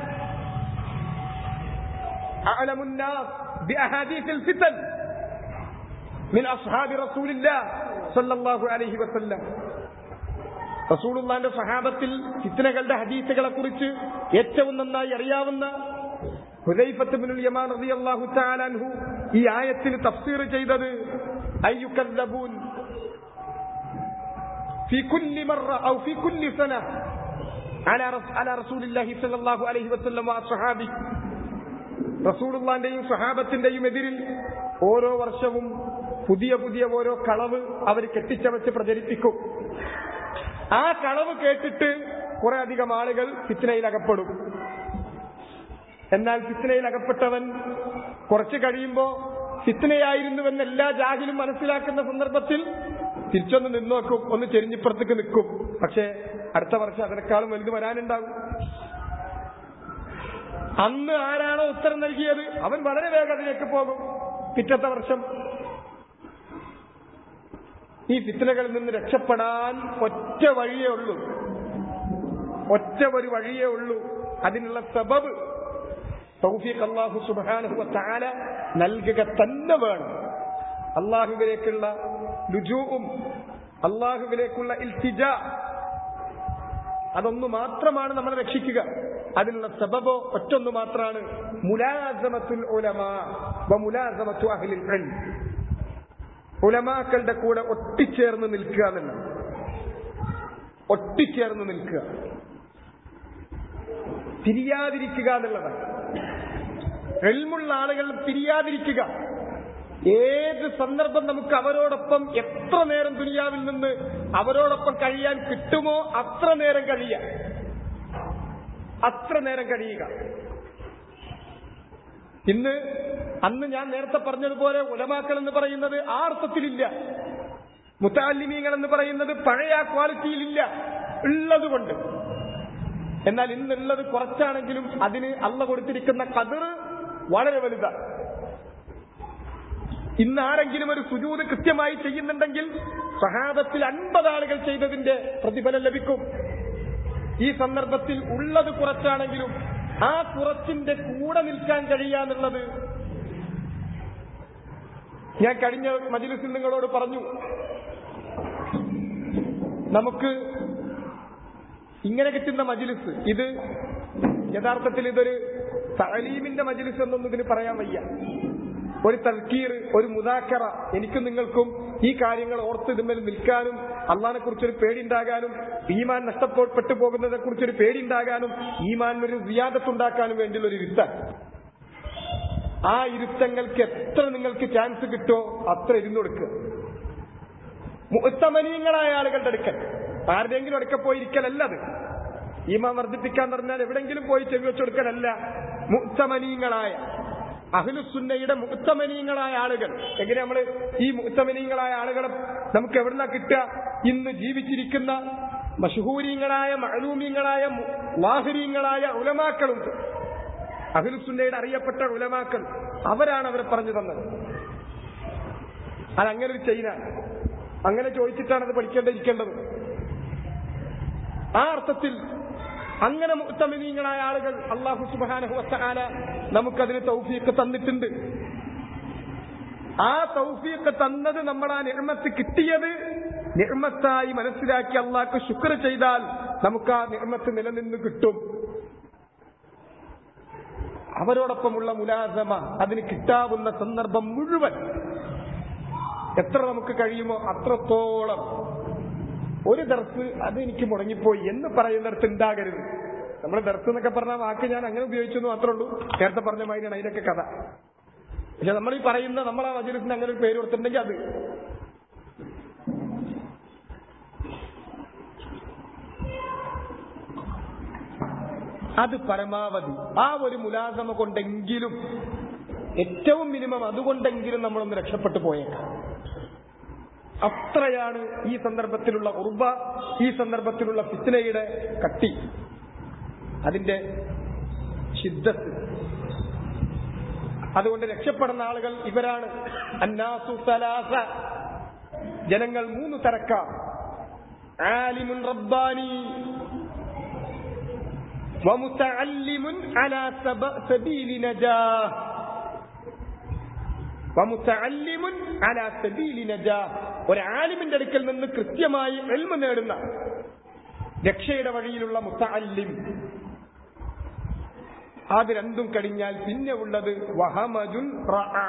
أعلم الناس بأحاديث الفتن من أصحاب رسول الله صلى الله عليه وسلم റസൂലുള്ളാന്റെ സഹാബത്തിൽ ഫിത്നകളുടെ ഹദീസുകളെ കുറിച്ച് ഏറ്റവും നന്നായി അറിയാവുന്ന ഹുദൈഫത്തുബിനുൽ യമാൻ റളിയല്ലാഹു തആല അൻഹു ഈ ആയത്തിന് തഫ്സീർ ചെയ്തത് അയ്യുക്കദ്ദബൂൻ في كل مرة أو في كل سنة على على رسول الله صلى الله عليه وسلم وأصحابه റസൂലുള്ളാന്റെയും സഹാബത്തിന്റെയും എതിരിൽ ഓരോ വർഷവും പുതിയ പുതിയ ഓരോ കളവ് അവർ കെട്ടിച്ചമച്ച് പ്രചരിപ്പിക്കും ആ കളവ് കേട്ടിട്ട് കുറെ അധികം ആളുകൾ ഫിത്നയിൽ അകപ്പെടും എന്നാൽ ഫിത്നയിൽ അകപ്പെട്ടവൻ കുറച്ച് കഴിയുമ്പോ ഫിത്തനയായിരുന്നുവെന്ന് എല്ലാ ജാഹിലും മനസ്സിലാക്കുന്ന സന്ദർഭത്തിൽ തിരിച്ചൊന്ന് നിന്നോക്കും ഒന്ന് ചെരിഞ്ഞിപ്പുറത്തേക്ക് നിൽക്കും പക്ഷേ അടുത്ത വർഷം അതിനേക്കാളും വലുത് വരാനുണ്ടാകും അന്ന് ആരാണോ ഉത്തരം നൽകിയത് അവൻ വളരെ വേഗം അതിലേക്ക് പോകും പിറ്റത്തെ വർഷം ഈ ഫിത്തനകളിൽ നിന്ന് രക്ഷപ്പെടാൻ ഒറ്റ വഴിയേ ഉള്ളൂ ഒറ്റ ഒരു വഴിയേ ഉള്ളൂ അതിനുള്ള സബബ് തൗഫീഖ് അള്ളാഹു സുബാനുഹു താല നൽകുക തന്നെ വേണം അള്ളാഹുവിലേക്കുള്ള ലുജൂവും അള്ളാഹുവിലേക്കുള്ള ഇൽത്തിജ അതൊന്നു മാത്രമാണ് നമ്മളെ രക്ഷിക്കുക അതിനുള്ള സബബോ ഒറ്റൊന്നു മാത്രമാണ് മുലാസമത്തുൽ ഉലമാ വ മുലാസമത്തു അഹ്ലിൽ ഇൽം ഉലമാക്കളുടെ കൂടെ ഒട്ടിച്ചേർന്ന് നിൽക്കുക എന്നുള്ളത് ഒട്ടിച്ചേർന്ന് നിൽക്കുക തിരിയാതിരിക്കുക എന്നുള്ളതാണ് എൽമുള്ള ആളുകൾ തിരിയാതിരിക്കുക ഏത് സന്ദർഭം നമുക്ക് അവരോടൊപ്പം എത്ര നേരം ദുനിയാവിൽ നിന്ന് അവരോടൊപ്പം കഴിയാൻ കിട്ടുമോ അത്ര നേരം കഴിയുക അത്ര നേരം കഴിയുക ഇന്ന് അന്ന് ഞാൻ നേരത്തെ പറഞ്ഞതുപോലെ ഉലമാക്കൾ എന്ന് പറയുന്നത് ആ അർത്ഥത്തിലില്ല മുത്താലിമീങ്ങൾ എന്ന് പറയുന്നത് പഴയ ആ ക്വാളിറ്റിയിലില്ല ഉള്ളതുകൊണ്ട് എന്നാൽ ഇന്നുള്ളത് കുറച്ചാണെങ്കിലും അതിന് അള്ള കൊടുത്തിരിക്കുന്ന കതിർ വളരെ വലുതാണ് ഇന്ന് ആരെങ്കിലും ഒരു സുജൂത് കൃത്യമായി ചെയ്യുന്നുണ്ടെങ്കിൽ സഹാബത്തിൽ അൻപത് ആളുകൾ ചെയ്തതിന്റെ പ്രതിഫലം ലഭിക്കും ഈ സന്ദർഭത്തിൽ ഉള്ളത് കുറച്ചാണെങ്കിലും ആ കുറച്ചിന്റെ കൂടെ നിൽക്കാൻ കഴിയാന്നുള്ളത് ഞാൻ കഴിഞ്ഞ മജിലിസിൽ നിങ്ങളോട് പറഞ്ഞു നമുക്ക് ഇങ്ങനെ കിട്ടുന്ന മജിലിസ് ഇത് യഥാർത്ഥത്തിൽ ഇതൊരു തലീമിന്റെ മജിലിസ് എന്നൊന്നും ഇതിന് പറയാൻ വയ്യ ഒരു തൽക്കീർ ഒരു മുതാക്കറ എനിക്കും നിങ്ങൾക്കും ഈ കാര്യങ്ങൾ ഓർത്ത് ഇതുമേൽ നിൽക്കാനും അള്ളഹാനെ കുറിച്ചൊരു പേടിയുണ്ടാകാനും ഈമാൻ നഷ്ടപ്പെട്ടു പോകുന്നതിനെ കുറിച്ചൊരു പേടിയുണ്ടാകാനും ഈമാനൊരു വിയാദത്തുണ്ടാക്കാനും വേണ്ടിയുള്ള ഒരു ഇരുത്താണ് ആ ഇരുത്തങ്ങൾക്ക് എത്ര നിങ്ങൾക്ക് ചാൻസ് കിട്ടുമോ അത്ര ഇരുന്നു കൊടുക്കുക മുത്തമനീയങ്ങളായ ആളുകളുടെ അടുക്കൽ ആരുടെയെങ്കിലും അടുക്ക പോയി ഇരിക്കലല്ല അത് ഈമാൻ വർദ്ധിപ്പിക്കാൻ പറഞ്ഞാൽ എവിടെങ്കിലും പോയി ചെവി വെച്ചെടുക്കലല്ല മുത്തമനീയങ്ങളായ അഹ്ലുസുന്നയുടെ മുത്തമനീയങ്ങളായ ആളുകൾ എങ്ങനെ നമ്മൾ ഈ മുത്തമനീയങ്ങളായ ആളുകളെ നമുക്ക് എവിടുന്ന കിട്ടുക ഇന്ന് ജീവിച്ചിരിക്കുന്ന മഷഹൂരീങ്ങളായ മഅലൂമീങ്ങളായ വാഹിരീങ്ങളായ ഉലമാക്കളുണ്ട് അഹ്ലുസുന്നയുടെ അറിയപ്പെട്ട ഉലമാക്കൾ അവരാണ് അവരെ പറഞ്ഞു തന്നത് അതങ്ങനെ ഒരു ചെയിനാണ് അങ്ങനെ ചോദിച്ചിട്ടാണ് അത് പഠിക്കേണ്ടിരിക്കേണ്ടത് ആ അർത്ഥത്തിൽ അങ്ങനെ മുത്തമിനീങ്ങളായ ആളുകൾ അള്ളാഹു സുബാനഹുല നമുക്കതിന് തൗഫീക്ക് തന്നിട്ടുണ്ട് ആ തൗഫീക്ക് തന്നത് നമ്മൾ ആ നിർമ്മത്ത് കിട്ടിയത് നിർമ്മത്തായി മനസ്സിലാക്കി അള്ളാഹ്ക്ക് ശുക്ർ ചെയ്താൽ നമുക്ക് ആ നിർമ്മത്ത് നിലനിന്ന് കിട്ടും അവരോടൊപ്പമുള്ള മുലാസമ അതിന് കിട്ടാവുന്ന സന്ദർഭം മുഴുവൻ എത്ര നമുക്ക് കഴിയുമോ അത്രത്തോളം ഒരു ദർസ് അത് എനിക്ക് മുടങ്ങിപ്പോയി എന്ന് പറയുന്നിടത്ത് ഉണ്ടാകരുത് നമ്മൾ ദർസ് എന്നൊക്കെ പറഞ്ഞ വാക്ക് ഞാൻ അങ്ങനെ ഉപയോഗിച്ചു എന്ന് മാത്രമേ ഉള്ളൂ നേരത്തെ പറഞ്ഞ മാതിരിയാണ് അതിനൊക്കെ കഥ പക്ഷെ നമ്മൾ ഈ പറയുന്ന നമ്മളെ വചനത്തിന് അങ്ങനെ ഒരു പേര് കൊടുത്തിട്ടുണ്ടെങ്കിൽ അത് അത് പരമാവധി ആ ഒരു മുലാസമ കൊണ്ടെങ്കിലും ഏറ്റവും മിനിമം അതുകൊണ്ടെങ്കിലും നമ്മളൊന്ന് രക്ഷപ്പെട്ടു പോയേക്കാം അത്രയാണ് ഈ സന്ദർഭത്തിലുള്ള ഉർബ ഈ സന്ദർഭത്തിലുള്ള ഫിത്നയുടെ കട്ടി അതിന്റെ ശിദ്ധത്ത് അതുകൊണ്ട് രക്ഷപ്പെടുന്ന ആളുകൾ ഇവരാണ് അന്നാസു സലാസ ജനങ്ങൾ മൂന്ന് തരക്കാം ആലിമുൻ റബ്ബാനി വമുതഅല്ലിമുൻ അലാ സബീലി നജാഹ് വമുതഅല്ലിമുൻ അലാ സബീലി നജാഹ് ഒരു ആലിമിന്റെ അടുക്കൽ നിന്ന് കൃത്യമായി എൽമ നേടുന്ന രക്ഷയുടെ വഴിയിലുള്ള മുത്തഅല്ലിം അത് രണ്ടും കഴിഞ്ഞാൽ പിന്നെ ഉള്ളത് വഹമജുൻ റആ.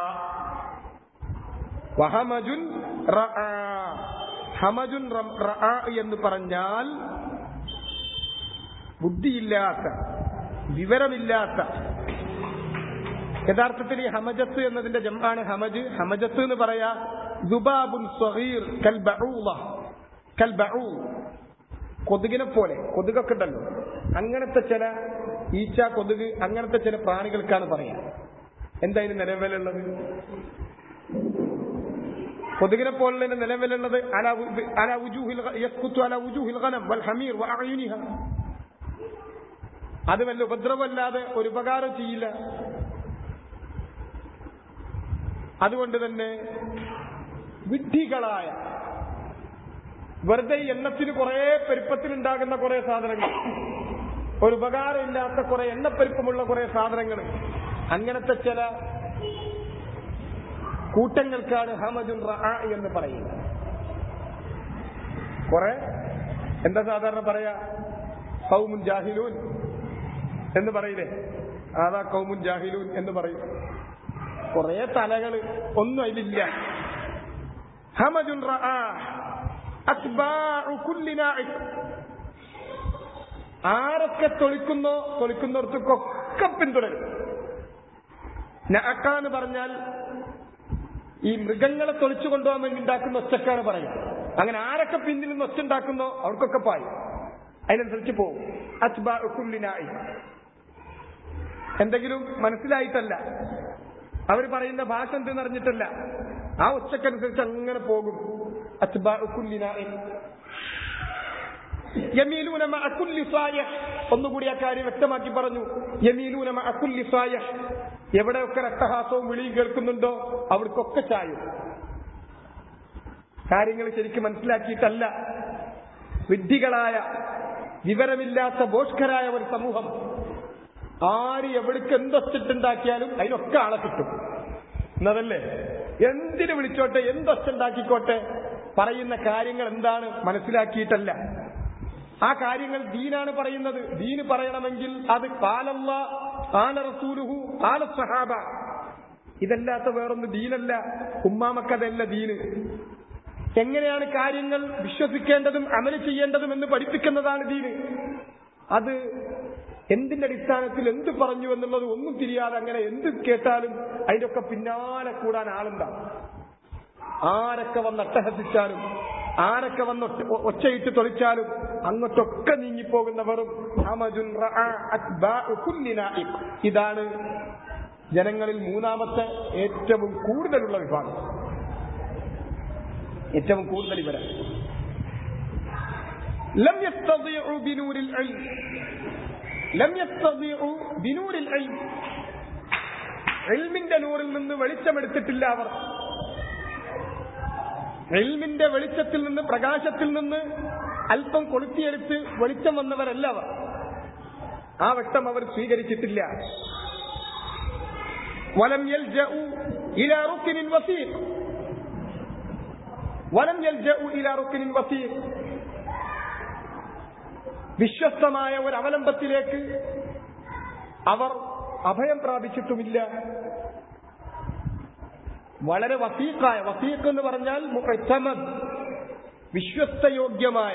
വഹമജുൻ റആ. ഹമജുൻ റം- റആ എന്ന് പറഞ്ഞാൽ ബുദ്ധിയില്ലാത്ത വിവരമില്ലാത്ത യഥാർത്ഥത്തിൽ ഈ ഹമജത്ത് എന്നതിന്റെ ജമാണ് ഹമജ് ഹമജത്ത് എന്ന് പറയാ ദുബാബുൻ സ്വഹീർ കൽ ബഊള കൽ ബഊ കൊതുകിനെ പോലെ കൊതുകൊക്കെ ഉണ്ടല്ലോ അങ്ങനത്തെ ചില ഈച്ച കൊതുക് അങ്ങനത്തെ ചില പ്രാണികൾക്കാണ് പറയാ എന്താ ഇതിന് നിലവിലുള്ളത് കൊതുകിനെ പോലുള്ളതിന്റെ നിലവിലുള്ളത് അല ഉ- അല ഉജൂഹിൽ ഗ- യസ്കുത്തു അല ഉജൂഹിൽ ഗനം വൽ ഹമീർ വ അഅയുനിഹ. അത് വല്ല ഉപദ്രവമല്ലാതെ ഒരു ഉപകാരം ചെയ്യില്ല അതുകൊണ്ട് തന്നെ വിഡ്ഢികളായ വെറുതെ ഈ എണ്ണത്തിന് കുറെ പെരുപ്പത്തിലുണ്ടാകുന്ന കുറെ സാധനങ്ങൾ ഒരു ഉപകാരമില്ലാത്ത കുറെ എണ്ണപ്പെരുപ്പമുള്ള കുറെ സാധനങ്ങൾ അങ്ങനത്തെ ചില കൂട്ടങ്ങൾക്കാണ് ഹമജുൻ റഅ എന്ന് പറയുന്നത് കുറെ എന്താ സാധാരണ പറയാ കൗമുൻ ജാഹിലൂൻ എന്ന് പറയില്ലേ അതാ കൗമുൻ ജാഹിലൂൻ എന്ന് പറയും കുറെ തലകള് ഒന്നും അതിലില്ല ഹമജുൻ റഅ അത്ബാഉ കുല്ലി നാഇഖ് ആരൊക്കെ തൊളിക്കുന്നോ തൊളിക്കുന്നവർക്കൊക്കെ പിന്തുടരും നഅക്ക എന്ന് പറഞ്ഞാൽ ഈ മൃഗങ്ങളെ തൊളിച്ചു കൊണ്ടുപോകാൻ വേണ്ടി ഉണ്ടാക്കുന്ന ഒച്ചക്കാണ് പറയുക അങ്ങനെ ആരൊക്കെ പിന്നിൽ നിന്ന് ഒച്ച ഉണ്ടാക്കുന്നോ അവർക്കൊക്കെ പായി അതിനനുസരിച്ച് പോകും അത്ബാഉ കുല്ലി നാഇഖ് എന്തെങ്കിലും മനസ്സിലായിട്ടല്ല അവർ പറയുന്ന ഭാഷ എന്തെന്ന് അറിഞ്ഞിട്ടല്ല ആ ഒച്ചക്കനുസരിച്ച് അങ്ങനെ പോകും അത്ബാഉ കുല്ലി നാഇഖ് യമീലൂന മഅ കുല്ലി സായഹ് ഒന്നുകൂടി ആ കാര്യം വ്യക്തമാക്കി പറഞ്ഞു യമീലൂന മഅ കുല്ലി സായഹ് എവിടെയൊക്കെ രക്തഹാസവും വിളിയും കേൾക്കുന്നുണ്ടോ അവർക്കൊക്കെ ചായും കാര്യങ്ങൾ ശരിക്കും മനസ്സിലാക്കിയിട്ടല്ല വിഡ്ഢികളായ വിവരമില്ലാത്ത ബോഷ്കരായ ഒരു സമൂഹം ആര് എവിടേക്ക് എന്തൊച്ചിട്ടുണ്ടാക്കിയാലും അതിനൊക്കെ ആളെ കിട്ടും എന്നതല്ലേ എന്തിനു വിളിച്ചോട്ടെ എന്തൊച്ചുണ്ടാക്കിക്കോട്ടെ പറയുന്ന കാര്യങ്ങൾ എന്താണ് മനസ്സിലാക്കിയിട്ടല്ല ആ കാര്യങ്ങൾ ദീനാണ് പറയുന്നത് ദീന് പറയണമെങ്കിൽ അത് കാലല്ല കാല റസൂലുഹു കാല സഹാബ ഇതല്ലാത്ത വേറൊന്ന് ദീനല്ല ഉമ്മാമക്കതല്ല ദീന് എങ്ങനെയാണ് കാര്യങ്ങൾ വിശ്വസിക്കേണ്ടതും അമല് ചെയ്യേണ്ടതും എന്ന് പഠിപ്പിക്കുന്നതാണ് ദീന് അത് എന്തിന്റെ അടിസ്ഥാനത്തിൽ എന്ത് പറഞ്ഞു എന്നുള്ളത് ഒന്നും തിരിയാതെ അങ്ങനെ എന്ത് കേട്ടാലും അതിന്റെ ഒക്കെ പിന്നാലെ കൂടാൻ ആളുണ്ടാവും ആരൊക്കെ വന്ന് അട്ടഹസിച്ചാലും ആരൊക്കെ വന്ന് ഒറ്റ- ഒ- ഒച്ചയിട്ട് തൊളിച്ചാലും അങ്ങോട്ടൊക്കെ നീങ്ങിപ്പോകുന്നവരും ഹമജുൻ റഅ അത്ബാഉ കുല്ലി നാഇഖ്. ഇതാണ് ജനങ്ങളിൽ മൂന്നാമത്തെ ഏറ്റവും കൂടുതലുള്ള വിഭാഗം ഏറ്റവും കൂടുതൽ ഇവരാണ് ലം യസ്തദിഉ ബിനൂരിൽ ഇൽം ലം യസ്തദിഉ ബിനൂരിൽ ഇൽം ഇൽമിന്റെ നൂറിൽ നിന്ന് വെളിച്ചമെടുത്തിട്ടില്ല അവർ ഇൽമിന്റെ വെളിച്ചത്തിൽ നിന്ന് പ്രകാശത്തിൽ നിന്ന് അല്പം കൊളുത്തിയെടുത്ത് വെളിച്ചം വന്നവരല്ല അവർ ആ വെട്ടം അവർ സ്വീകരിച്ചിട്ടില്ല വലം യൽജഉ ഇലാ റുക്നിൻ വസീഖ് വലം യൽജഉ ഇലാ റുക്നിൻ വസീഖ് വിശ്വസ്തമായ ഒരു അവലംബത്തിലേക്ക് അവർ അഭയം പ്രാപിച്ചിട്ടുമില്ല വളരെ വസീഖായ വസീഖ് എന്ന് പറഞ്ഞാൽ മുഅ്തമദ് വിശ്വസ്തയോഗ്യമായ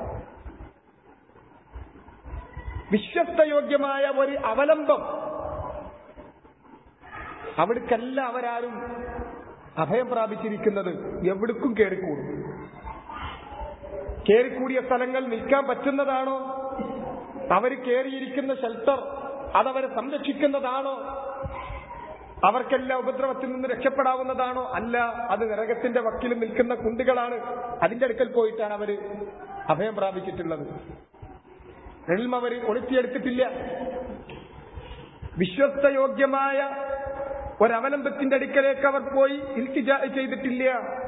വിശ്വസ്തയോഗ്യമായ ഒരു അവലംബം അവിടേക്കല്ല അവരാരും അഭയം പ്രാപിച്ചിരിക്കുന്നത് എവിടേക്കും കയറിക്കൂടും കയറിക്കൂടിയ സ്ഥലങ്ങൾ നിൽക്കാൻ പറ്റുന്നതാണോ അവർ കയറിയിരിക്കുന്ന ഷെൽട്ടർ അതവരെ സംരക്ഷിക്കുന്നതാണോ അവർക്കെല്ലാ ഉപദ്രവത്തിൽ നിന്ന് രക്ഷപ്പെടാവുന്നതാണോ അല്ല അത് നരകത്തിന്റെ വക്കിൽ നിൽക്കുന്ന കുണ്ടുകളാണ് അതിന്റെ അടുക്കൽ പോയിട്ടാണ് അവര് അഭയം പ്രാപിച്ചിട്ടുള്ളത് എൽമ അവര് ഒളിത്തിയെടുത്തിട്ടില്ല വിശ്വസ്തയോഗ്യമായ ഒരവലംബത്തിന്റെ അടുക്കലേക്ക് അവർ പോയി ഇൽത്തിജ ചെയ്തിട്ടില്ല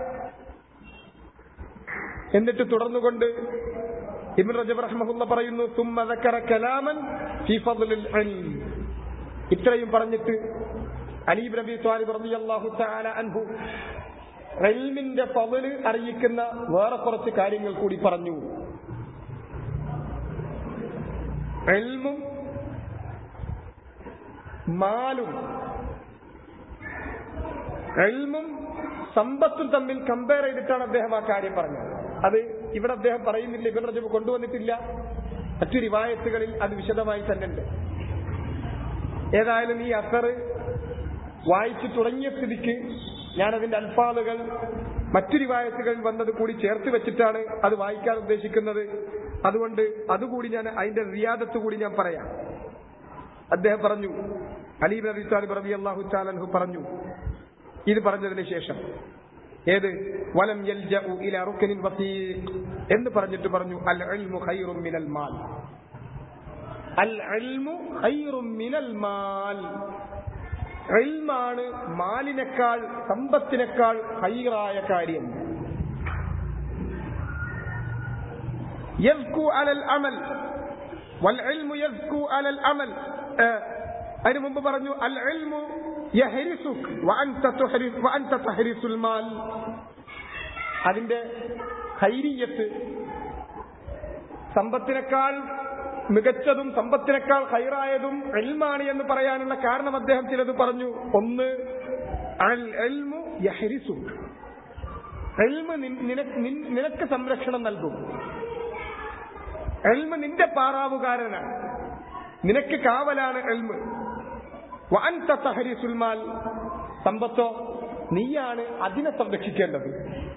എന്നിട്ട് തുടർന്നുകൊണ്ട് ഇബ്ൻ റജബ് റഹ്മഹുല്ല പറയുന്നു സുമ്മ ذكر കലാമൻ ഫീ ഫضل العلم ഇത്രയും പറഞ്ഞിട്ട് അലീബ് നബി ത്വാലിബ് റളിയല്ലാഹു തആല അൻഹു ഇൽമിന്റെ ഫضല് അറിയിക്കുന്ന വേറെ കുറച്ച് കാര്യങ്ങൾ കൂടി പറഞ്ഞു ഇൽമും മാലും ഇൽമും സമ്പത്തും തമ്മിൽ കമ്പയർ ചെയ്തിട്ടാണ് അദ്ദേഹം ആ കാര്യം പറഞ്ഞത് അത് ഇവിടെ അദ്ദേഹം പറയുന്നില്ല ഇബൻ റജബ് കൊണ്ടുവന്നിട്ടില്ല മറ്റു റിവായത്തുകളിൽ അത് വിശദമായി തന്നെ ഉണ്ട് ഏതായാലും ഈ അസർ വായിച്ചു തുടങ്ങിയ സ്ഥിതിക്ക് ഞാൻ അതിന്റെ അൽഫാലുകൾ മറ്റു റിവായത്തുകളിൽ വന്നത് കൂടി ചേർത്ത് വെച്ചിട്ടാണ് അത് വായിക്കാൻ ഉദ്ദേശിക്കുന്നത് അതുകൊണ്ട് അതുകൂടി ഞാൻ അതിന്റെ റിയാദത്ത് കൂടി ഞാൻ പറയാം അദ്ദേഹം പറഞ്ഞു അലീബ് നബി താലിബ് റബി അള്ളാഹു ചാലൻഹു പറഞ്ഞു ഇത് പറഞ്ഞതിന് ശേഷം ഏത് വലം യൽജഉ ഇല റുക്നിൻ വസീഖ് എന്ന് പറഞ്ഞിട്ട് പറഞ്ഞു അൽ ഇൽമു ഖൈറും മിനൽ മാൽ അൽ ഇൽമു ഖൈറും മിനൽ മാൽ ഇൽമാണ് മാലിനേക്കാൾ സമ്പത്തിനേക്കാൾ ഹൈറായ കാര്യം يزكو على الأمل والعلم يزكو على الأمل അതിനു മുമ്പ് പറഞ്ഞു അൽ ഇൽമു യഹരിസുക് വഅൻത തുഹരിസ് വഅൻത തഹരിസുൽ മാൽ അതിന്റെ ഖൈരിയത്ത് സമ്പത്തിനേക്കാൾ മികച്ചതും സമ്പത്തിനേക്കാൾ ഹൈറായതും എൽമാണ് എന്ന് പറയാനുള്ള കാരണം അദ്ദേഹം ചിലത് പറഞ്ഞു ഒന്ന് അൽ എൽമു യഹരിസു എൽമ് നിനക്ക് സംരക്ഷണം നൽകും എൽമ് നിന്റെ പാറാവുകാരനാണ് നിനക്ക് കാവലാണ് എൽമ് വഅൻത തഹരിസുൽ മാൽ സമ്പത്തോ നീയാണ് അതിനെ സംരക്ഷിക്കേണ്ടത്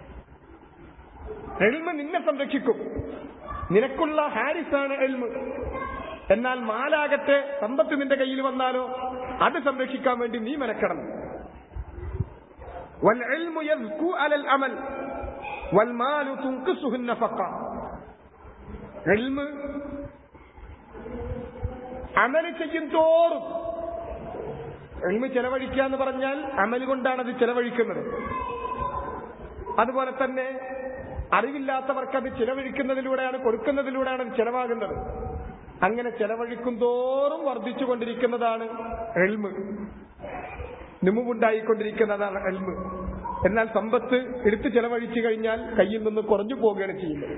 എൽമ് നിന്നെ സംരക്ഷിക്കും നിനക്കുള്ള ഹാരിസാണ് എൽമ് എന്നാൽ മാലാകട്ടെ സമ്പത്ത് നിന്റെ കയ്യിൽ വന്നാലോ അത് സംരക്ഷിക്കാൻ വേണ്ടി നീ മെനക്കണം والعلم يزكو على الأمل والمال تنقصه النفقة علم അമല് ചെയ്യും തോറും എൽമ് ചെലവഴിക്കുക എന്ന് പറഞ്ഞാൽ അമല് കൊണ്ടാണ് അത് ചെലവഴിക്കുന്നത് അതുപോലെ തന്നെ അറിവില്ലാത്തവർക്ക് അത് ചെലവഴിക്കുന്നതിലൂടെയാണ് കൊടുക്കുന്നതിലൂടെയാണ് അത് ചെലവാകുന്നത് അങ്ങനെ ചെലവഴിക്കും തോറും വർദ്ധിച്ചു കൊണ്ടിരിക്കുന്നതാണ് എൽമ് നിമുണ്ടായിക്കൊണ്ടിരിക്കുന്നതാണ് എൽമ് എന്നാൽ സമ്പത്ത് എടുത്ത് ചെലവഴിച്ചു കഴിഞ്ഞാൽ കയ്യിൽ നിന്ന് കുറഞ്ഞു പോവുകയാണ് ചെയ്യുന്നത്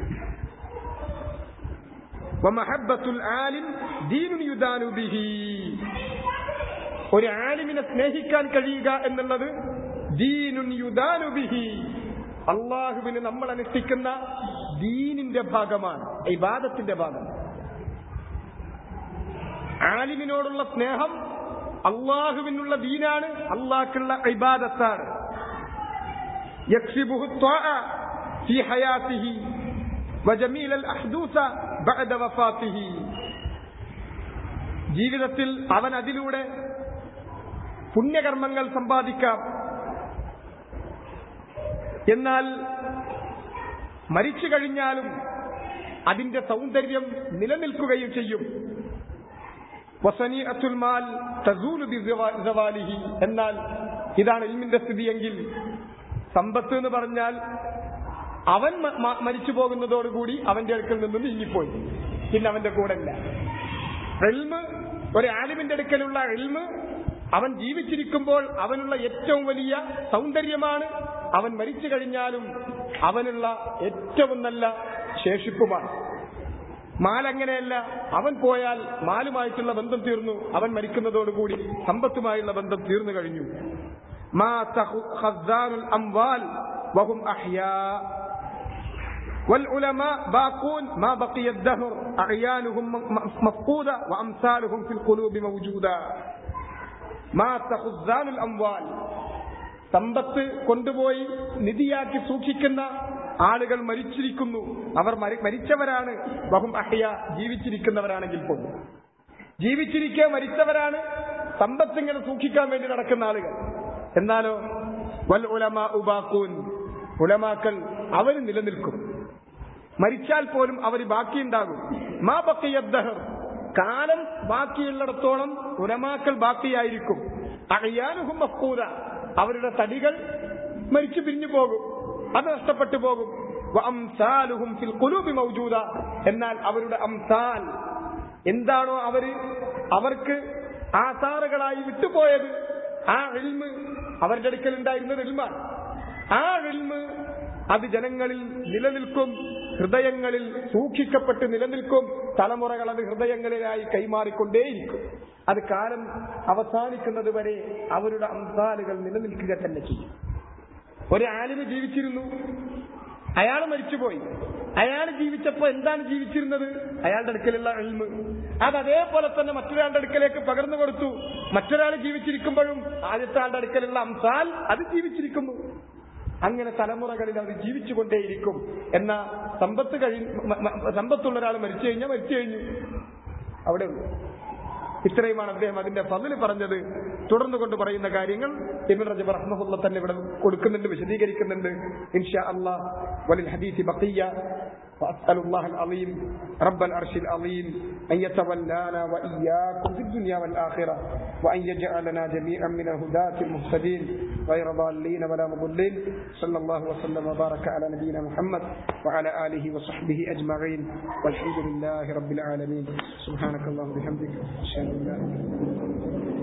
വമഹബ്ബത്തുൽ ആലിം ദീനുൻ യുദാനു ബിഹി ഒരു ആലിമിനെ സ്നേഹിക്കാൻ കഴിയുക എന്നുള്ളത് ദീനുൻ യുദാനു ബിഹി അള്ളാഹുവിന് നമ്മൾ അനുഷ്ഠിക്കുന്ന ദീനിന്റെ ഭാഗമാണ് ഇബാദത്തിന്റെ ഭാഗം ആലിമിനോടുള്ള സ്നേഹം അള്ളാഹുവിനുള്ള ദീനാണ് അള്ളാഹ്ക്കുള്ള ഇബാദത്താണ് يكسبه الطاعة في حياته وجميل الأحدوث بعد وفاته ജീവിതത്തിൽ അവൻ അതിലൂടെ പുണ്യകർമ്മങ്ങൾ സമ്പാദിക്കാം എന്നാൽ മരിച്ചു കഴിഞ്ഞാലും അതിന്റെ സൗന്ദര്യം നിലനിൽക്കുകയും ചെയ്യും വസനീഅത്തുൽ മാൽ തസൂലു ബിസവാലിഹി എന്നാൽ ഇതാണ് ഇൽമിന്റെ സ്ഥിതിയെങ്കിൽ സമ്പത്ത് എന്ന് പറഞ്ഞാൽ അവൻ മരിച്ചു പോകുന്നതോടുകൂടി അവന്റെ അടുക്കൽ നിന്ന് നീങ്ങിപ്പോയി പിന്നെ അവന്റെ കൂടെ ഇല്ല എൽമ് ഒരു ആലിമിന്റെ അടുക്കലുള്ള എൽമ് അവൻ ജീവിച്ചിരിക്കുമ്പോൾ അവനുള്ള ഏറ്റവും വലിയ സൗന്ദര്യമാണ് അവൻ മരിച്ചു കഴിഞ്ഞാലും അവനുള്ള ഏറ്റവും നല്ല ശേഷിപ്പുമാണ് മാലങ്ങനെയല്ല അവൻ പോയാൽ മാലുമായിട്ടുള്ള ബന്ധം തീർന്നു അവൻ മരിക്കുന്നതോടുകൂടി സമ്പത്തുമായുള്ള ബന്ധം തീർന്നു കഴിഞ്ഞു മാ ഖസാനുൽ അംവാൽ വഹും അഹ്യാ والعلماء باقون ما بقي الدهر أعيانهم مفقودة وأمثالهم في القلوب موجودة ما تخزان الأموال സമ്പത്ത് കൊണ്ടുപോയി നിധിയാക്കി സൂക്ഷിക്കുന്ന ആളുകൾ മരിച്ചിരിക്കുന്നു അവർ മരിച്ചവരാണ് ബഹും അഹ്യ ജീവിച്ചിരിക്കുന്നവരാണെങ്കിൽ പോലും ജീവിച്ചിരിക്കെ മരിച്ചവരാണ് സമ്പത്ത് ഇങ്ങനെ സൂക്ഷിക്കാൻ വേണ്ടി നടക്കുന്ന ആളുകൾ എന്നാലോ വൽ ഉലമ ഉബാക്കൂൻ ഉലമാക്കൾ അവർ നിലനിൽക്കും മരിച്ചാൽ പോലും അവർ ബാക്കിയുണ്ടാകും മാ ബക്കിയദ്ദഹർ കാലം ബാക്കിയുള്ളിടത്തോളം ഉലമാക്കൾ ബാക്കിയായിരിക്കും അയ്യാനുഹും മഫ്കൂത അവരുടെ തടികൾ മരിച്ചു പിരിഞ്ഞു പോകും അത് നഷ്ടപ്പെട്ടു പോകും അംസാലുഹും ഫിൽ ഖുലൂബി മൗജൂദ എന്നാൽ അവരുടെ അംസാൽ എന്താണോ അവര് അവർക്ക് ആസാറുകളായി വിട്ടുപോയത് ആ ഇൽമ് അവരുടെ അടുക്കൽ ഉണ്ടായിരുന്നത് ഇൽമാണ് ആ ഇൽമ് അത് ജനങ്ങളിൽ നിലനിൽക്കും ഹൃദയങ്ങളിൽ സൂക്ഷിക്കപ്പെട്ട് നിലനിൽക്കും തലമുറകൾ അത് ഹൃദയങ്ങളിലായി കൈമാറിക്കൊണ്ടേയിരിക്കും അത് കാലം അവസാനിക്കുന്നത് വരെ അവരുടെ അംസാലുകൾ നിലനിൽക്കുക തന്നെ ചെയ്യും ഒരു ആലിന് ജീവിച്ചിരുന്നു അയാൾ മരിച്ചുപോയി അയാൾ ജീവിച്ചപ്പോ എന്താണ് ജീവിച്ചിരുന്നത് അയാളുടെ അടുക്കലുള്ള എൽമ് അത് അതേപോലെ തന്നെ മറ്റൊരാളുടെ അടുക്കലേക്ക് പകർന്നു കൊടുത്തു മറ്റൊരാൾ ജീവിച്ചിരിക്കുമ്പോഴും ആദ്യത്തെ ആളുടെ അടുക്കലുള്ള അംസാൽ അത് ജീവിച്ചിരിക്കുന്നു അങ്ങനെ തലമുറകളിൽ അവർ ജീവിച്ചുകൊണ്ടേയിരിക്കും എന്ന സമ്പത്ത് കഴി സമ്പത്തുള്ള ഒരാൾ മരിച്ചു കഴിഞ്ഞാൽ മരിച്ചു കഴിഞ്ഞു അവിടെ ഉള്ളു ഇത്രയുമാണ് അദ്ദേഹം അതിന്റെ ഫതില് പറഞ്ഞത് തുടർന്ന് കൊണ്ട് പറയുന്ന കാര്യങ്ങൾ ഇബിൻ റജബ് റഹ്മഹുല്ല തന്നെ ഇവിടെ കൊടുക്കുന്നുണ്ട് വിശദീകരിക്കുന്നുണ്ട് ഇൻഷാ അള്ളാഹ് വലിൽ ഹദീസ് ബഖിയ وأسأل الله العظيم رب العرش العظيم أن يتولانا وإياكم في الدنيا والآخرة وأن يجعلنا جميعا من الهداة المهتدين غير ضالين ولا مضلين صلى الله وسلم وبارك على نبينا محمد وعلى آله وصحبه أجمعين والحمد لله رب العالمين سبحانك اللهم وبحمدك أشهد أن لا إله إلا أنت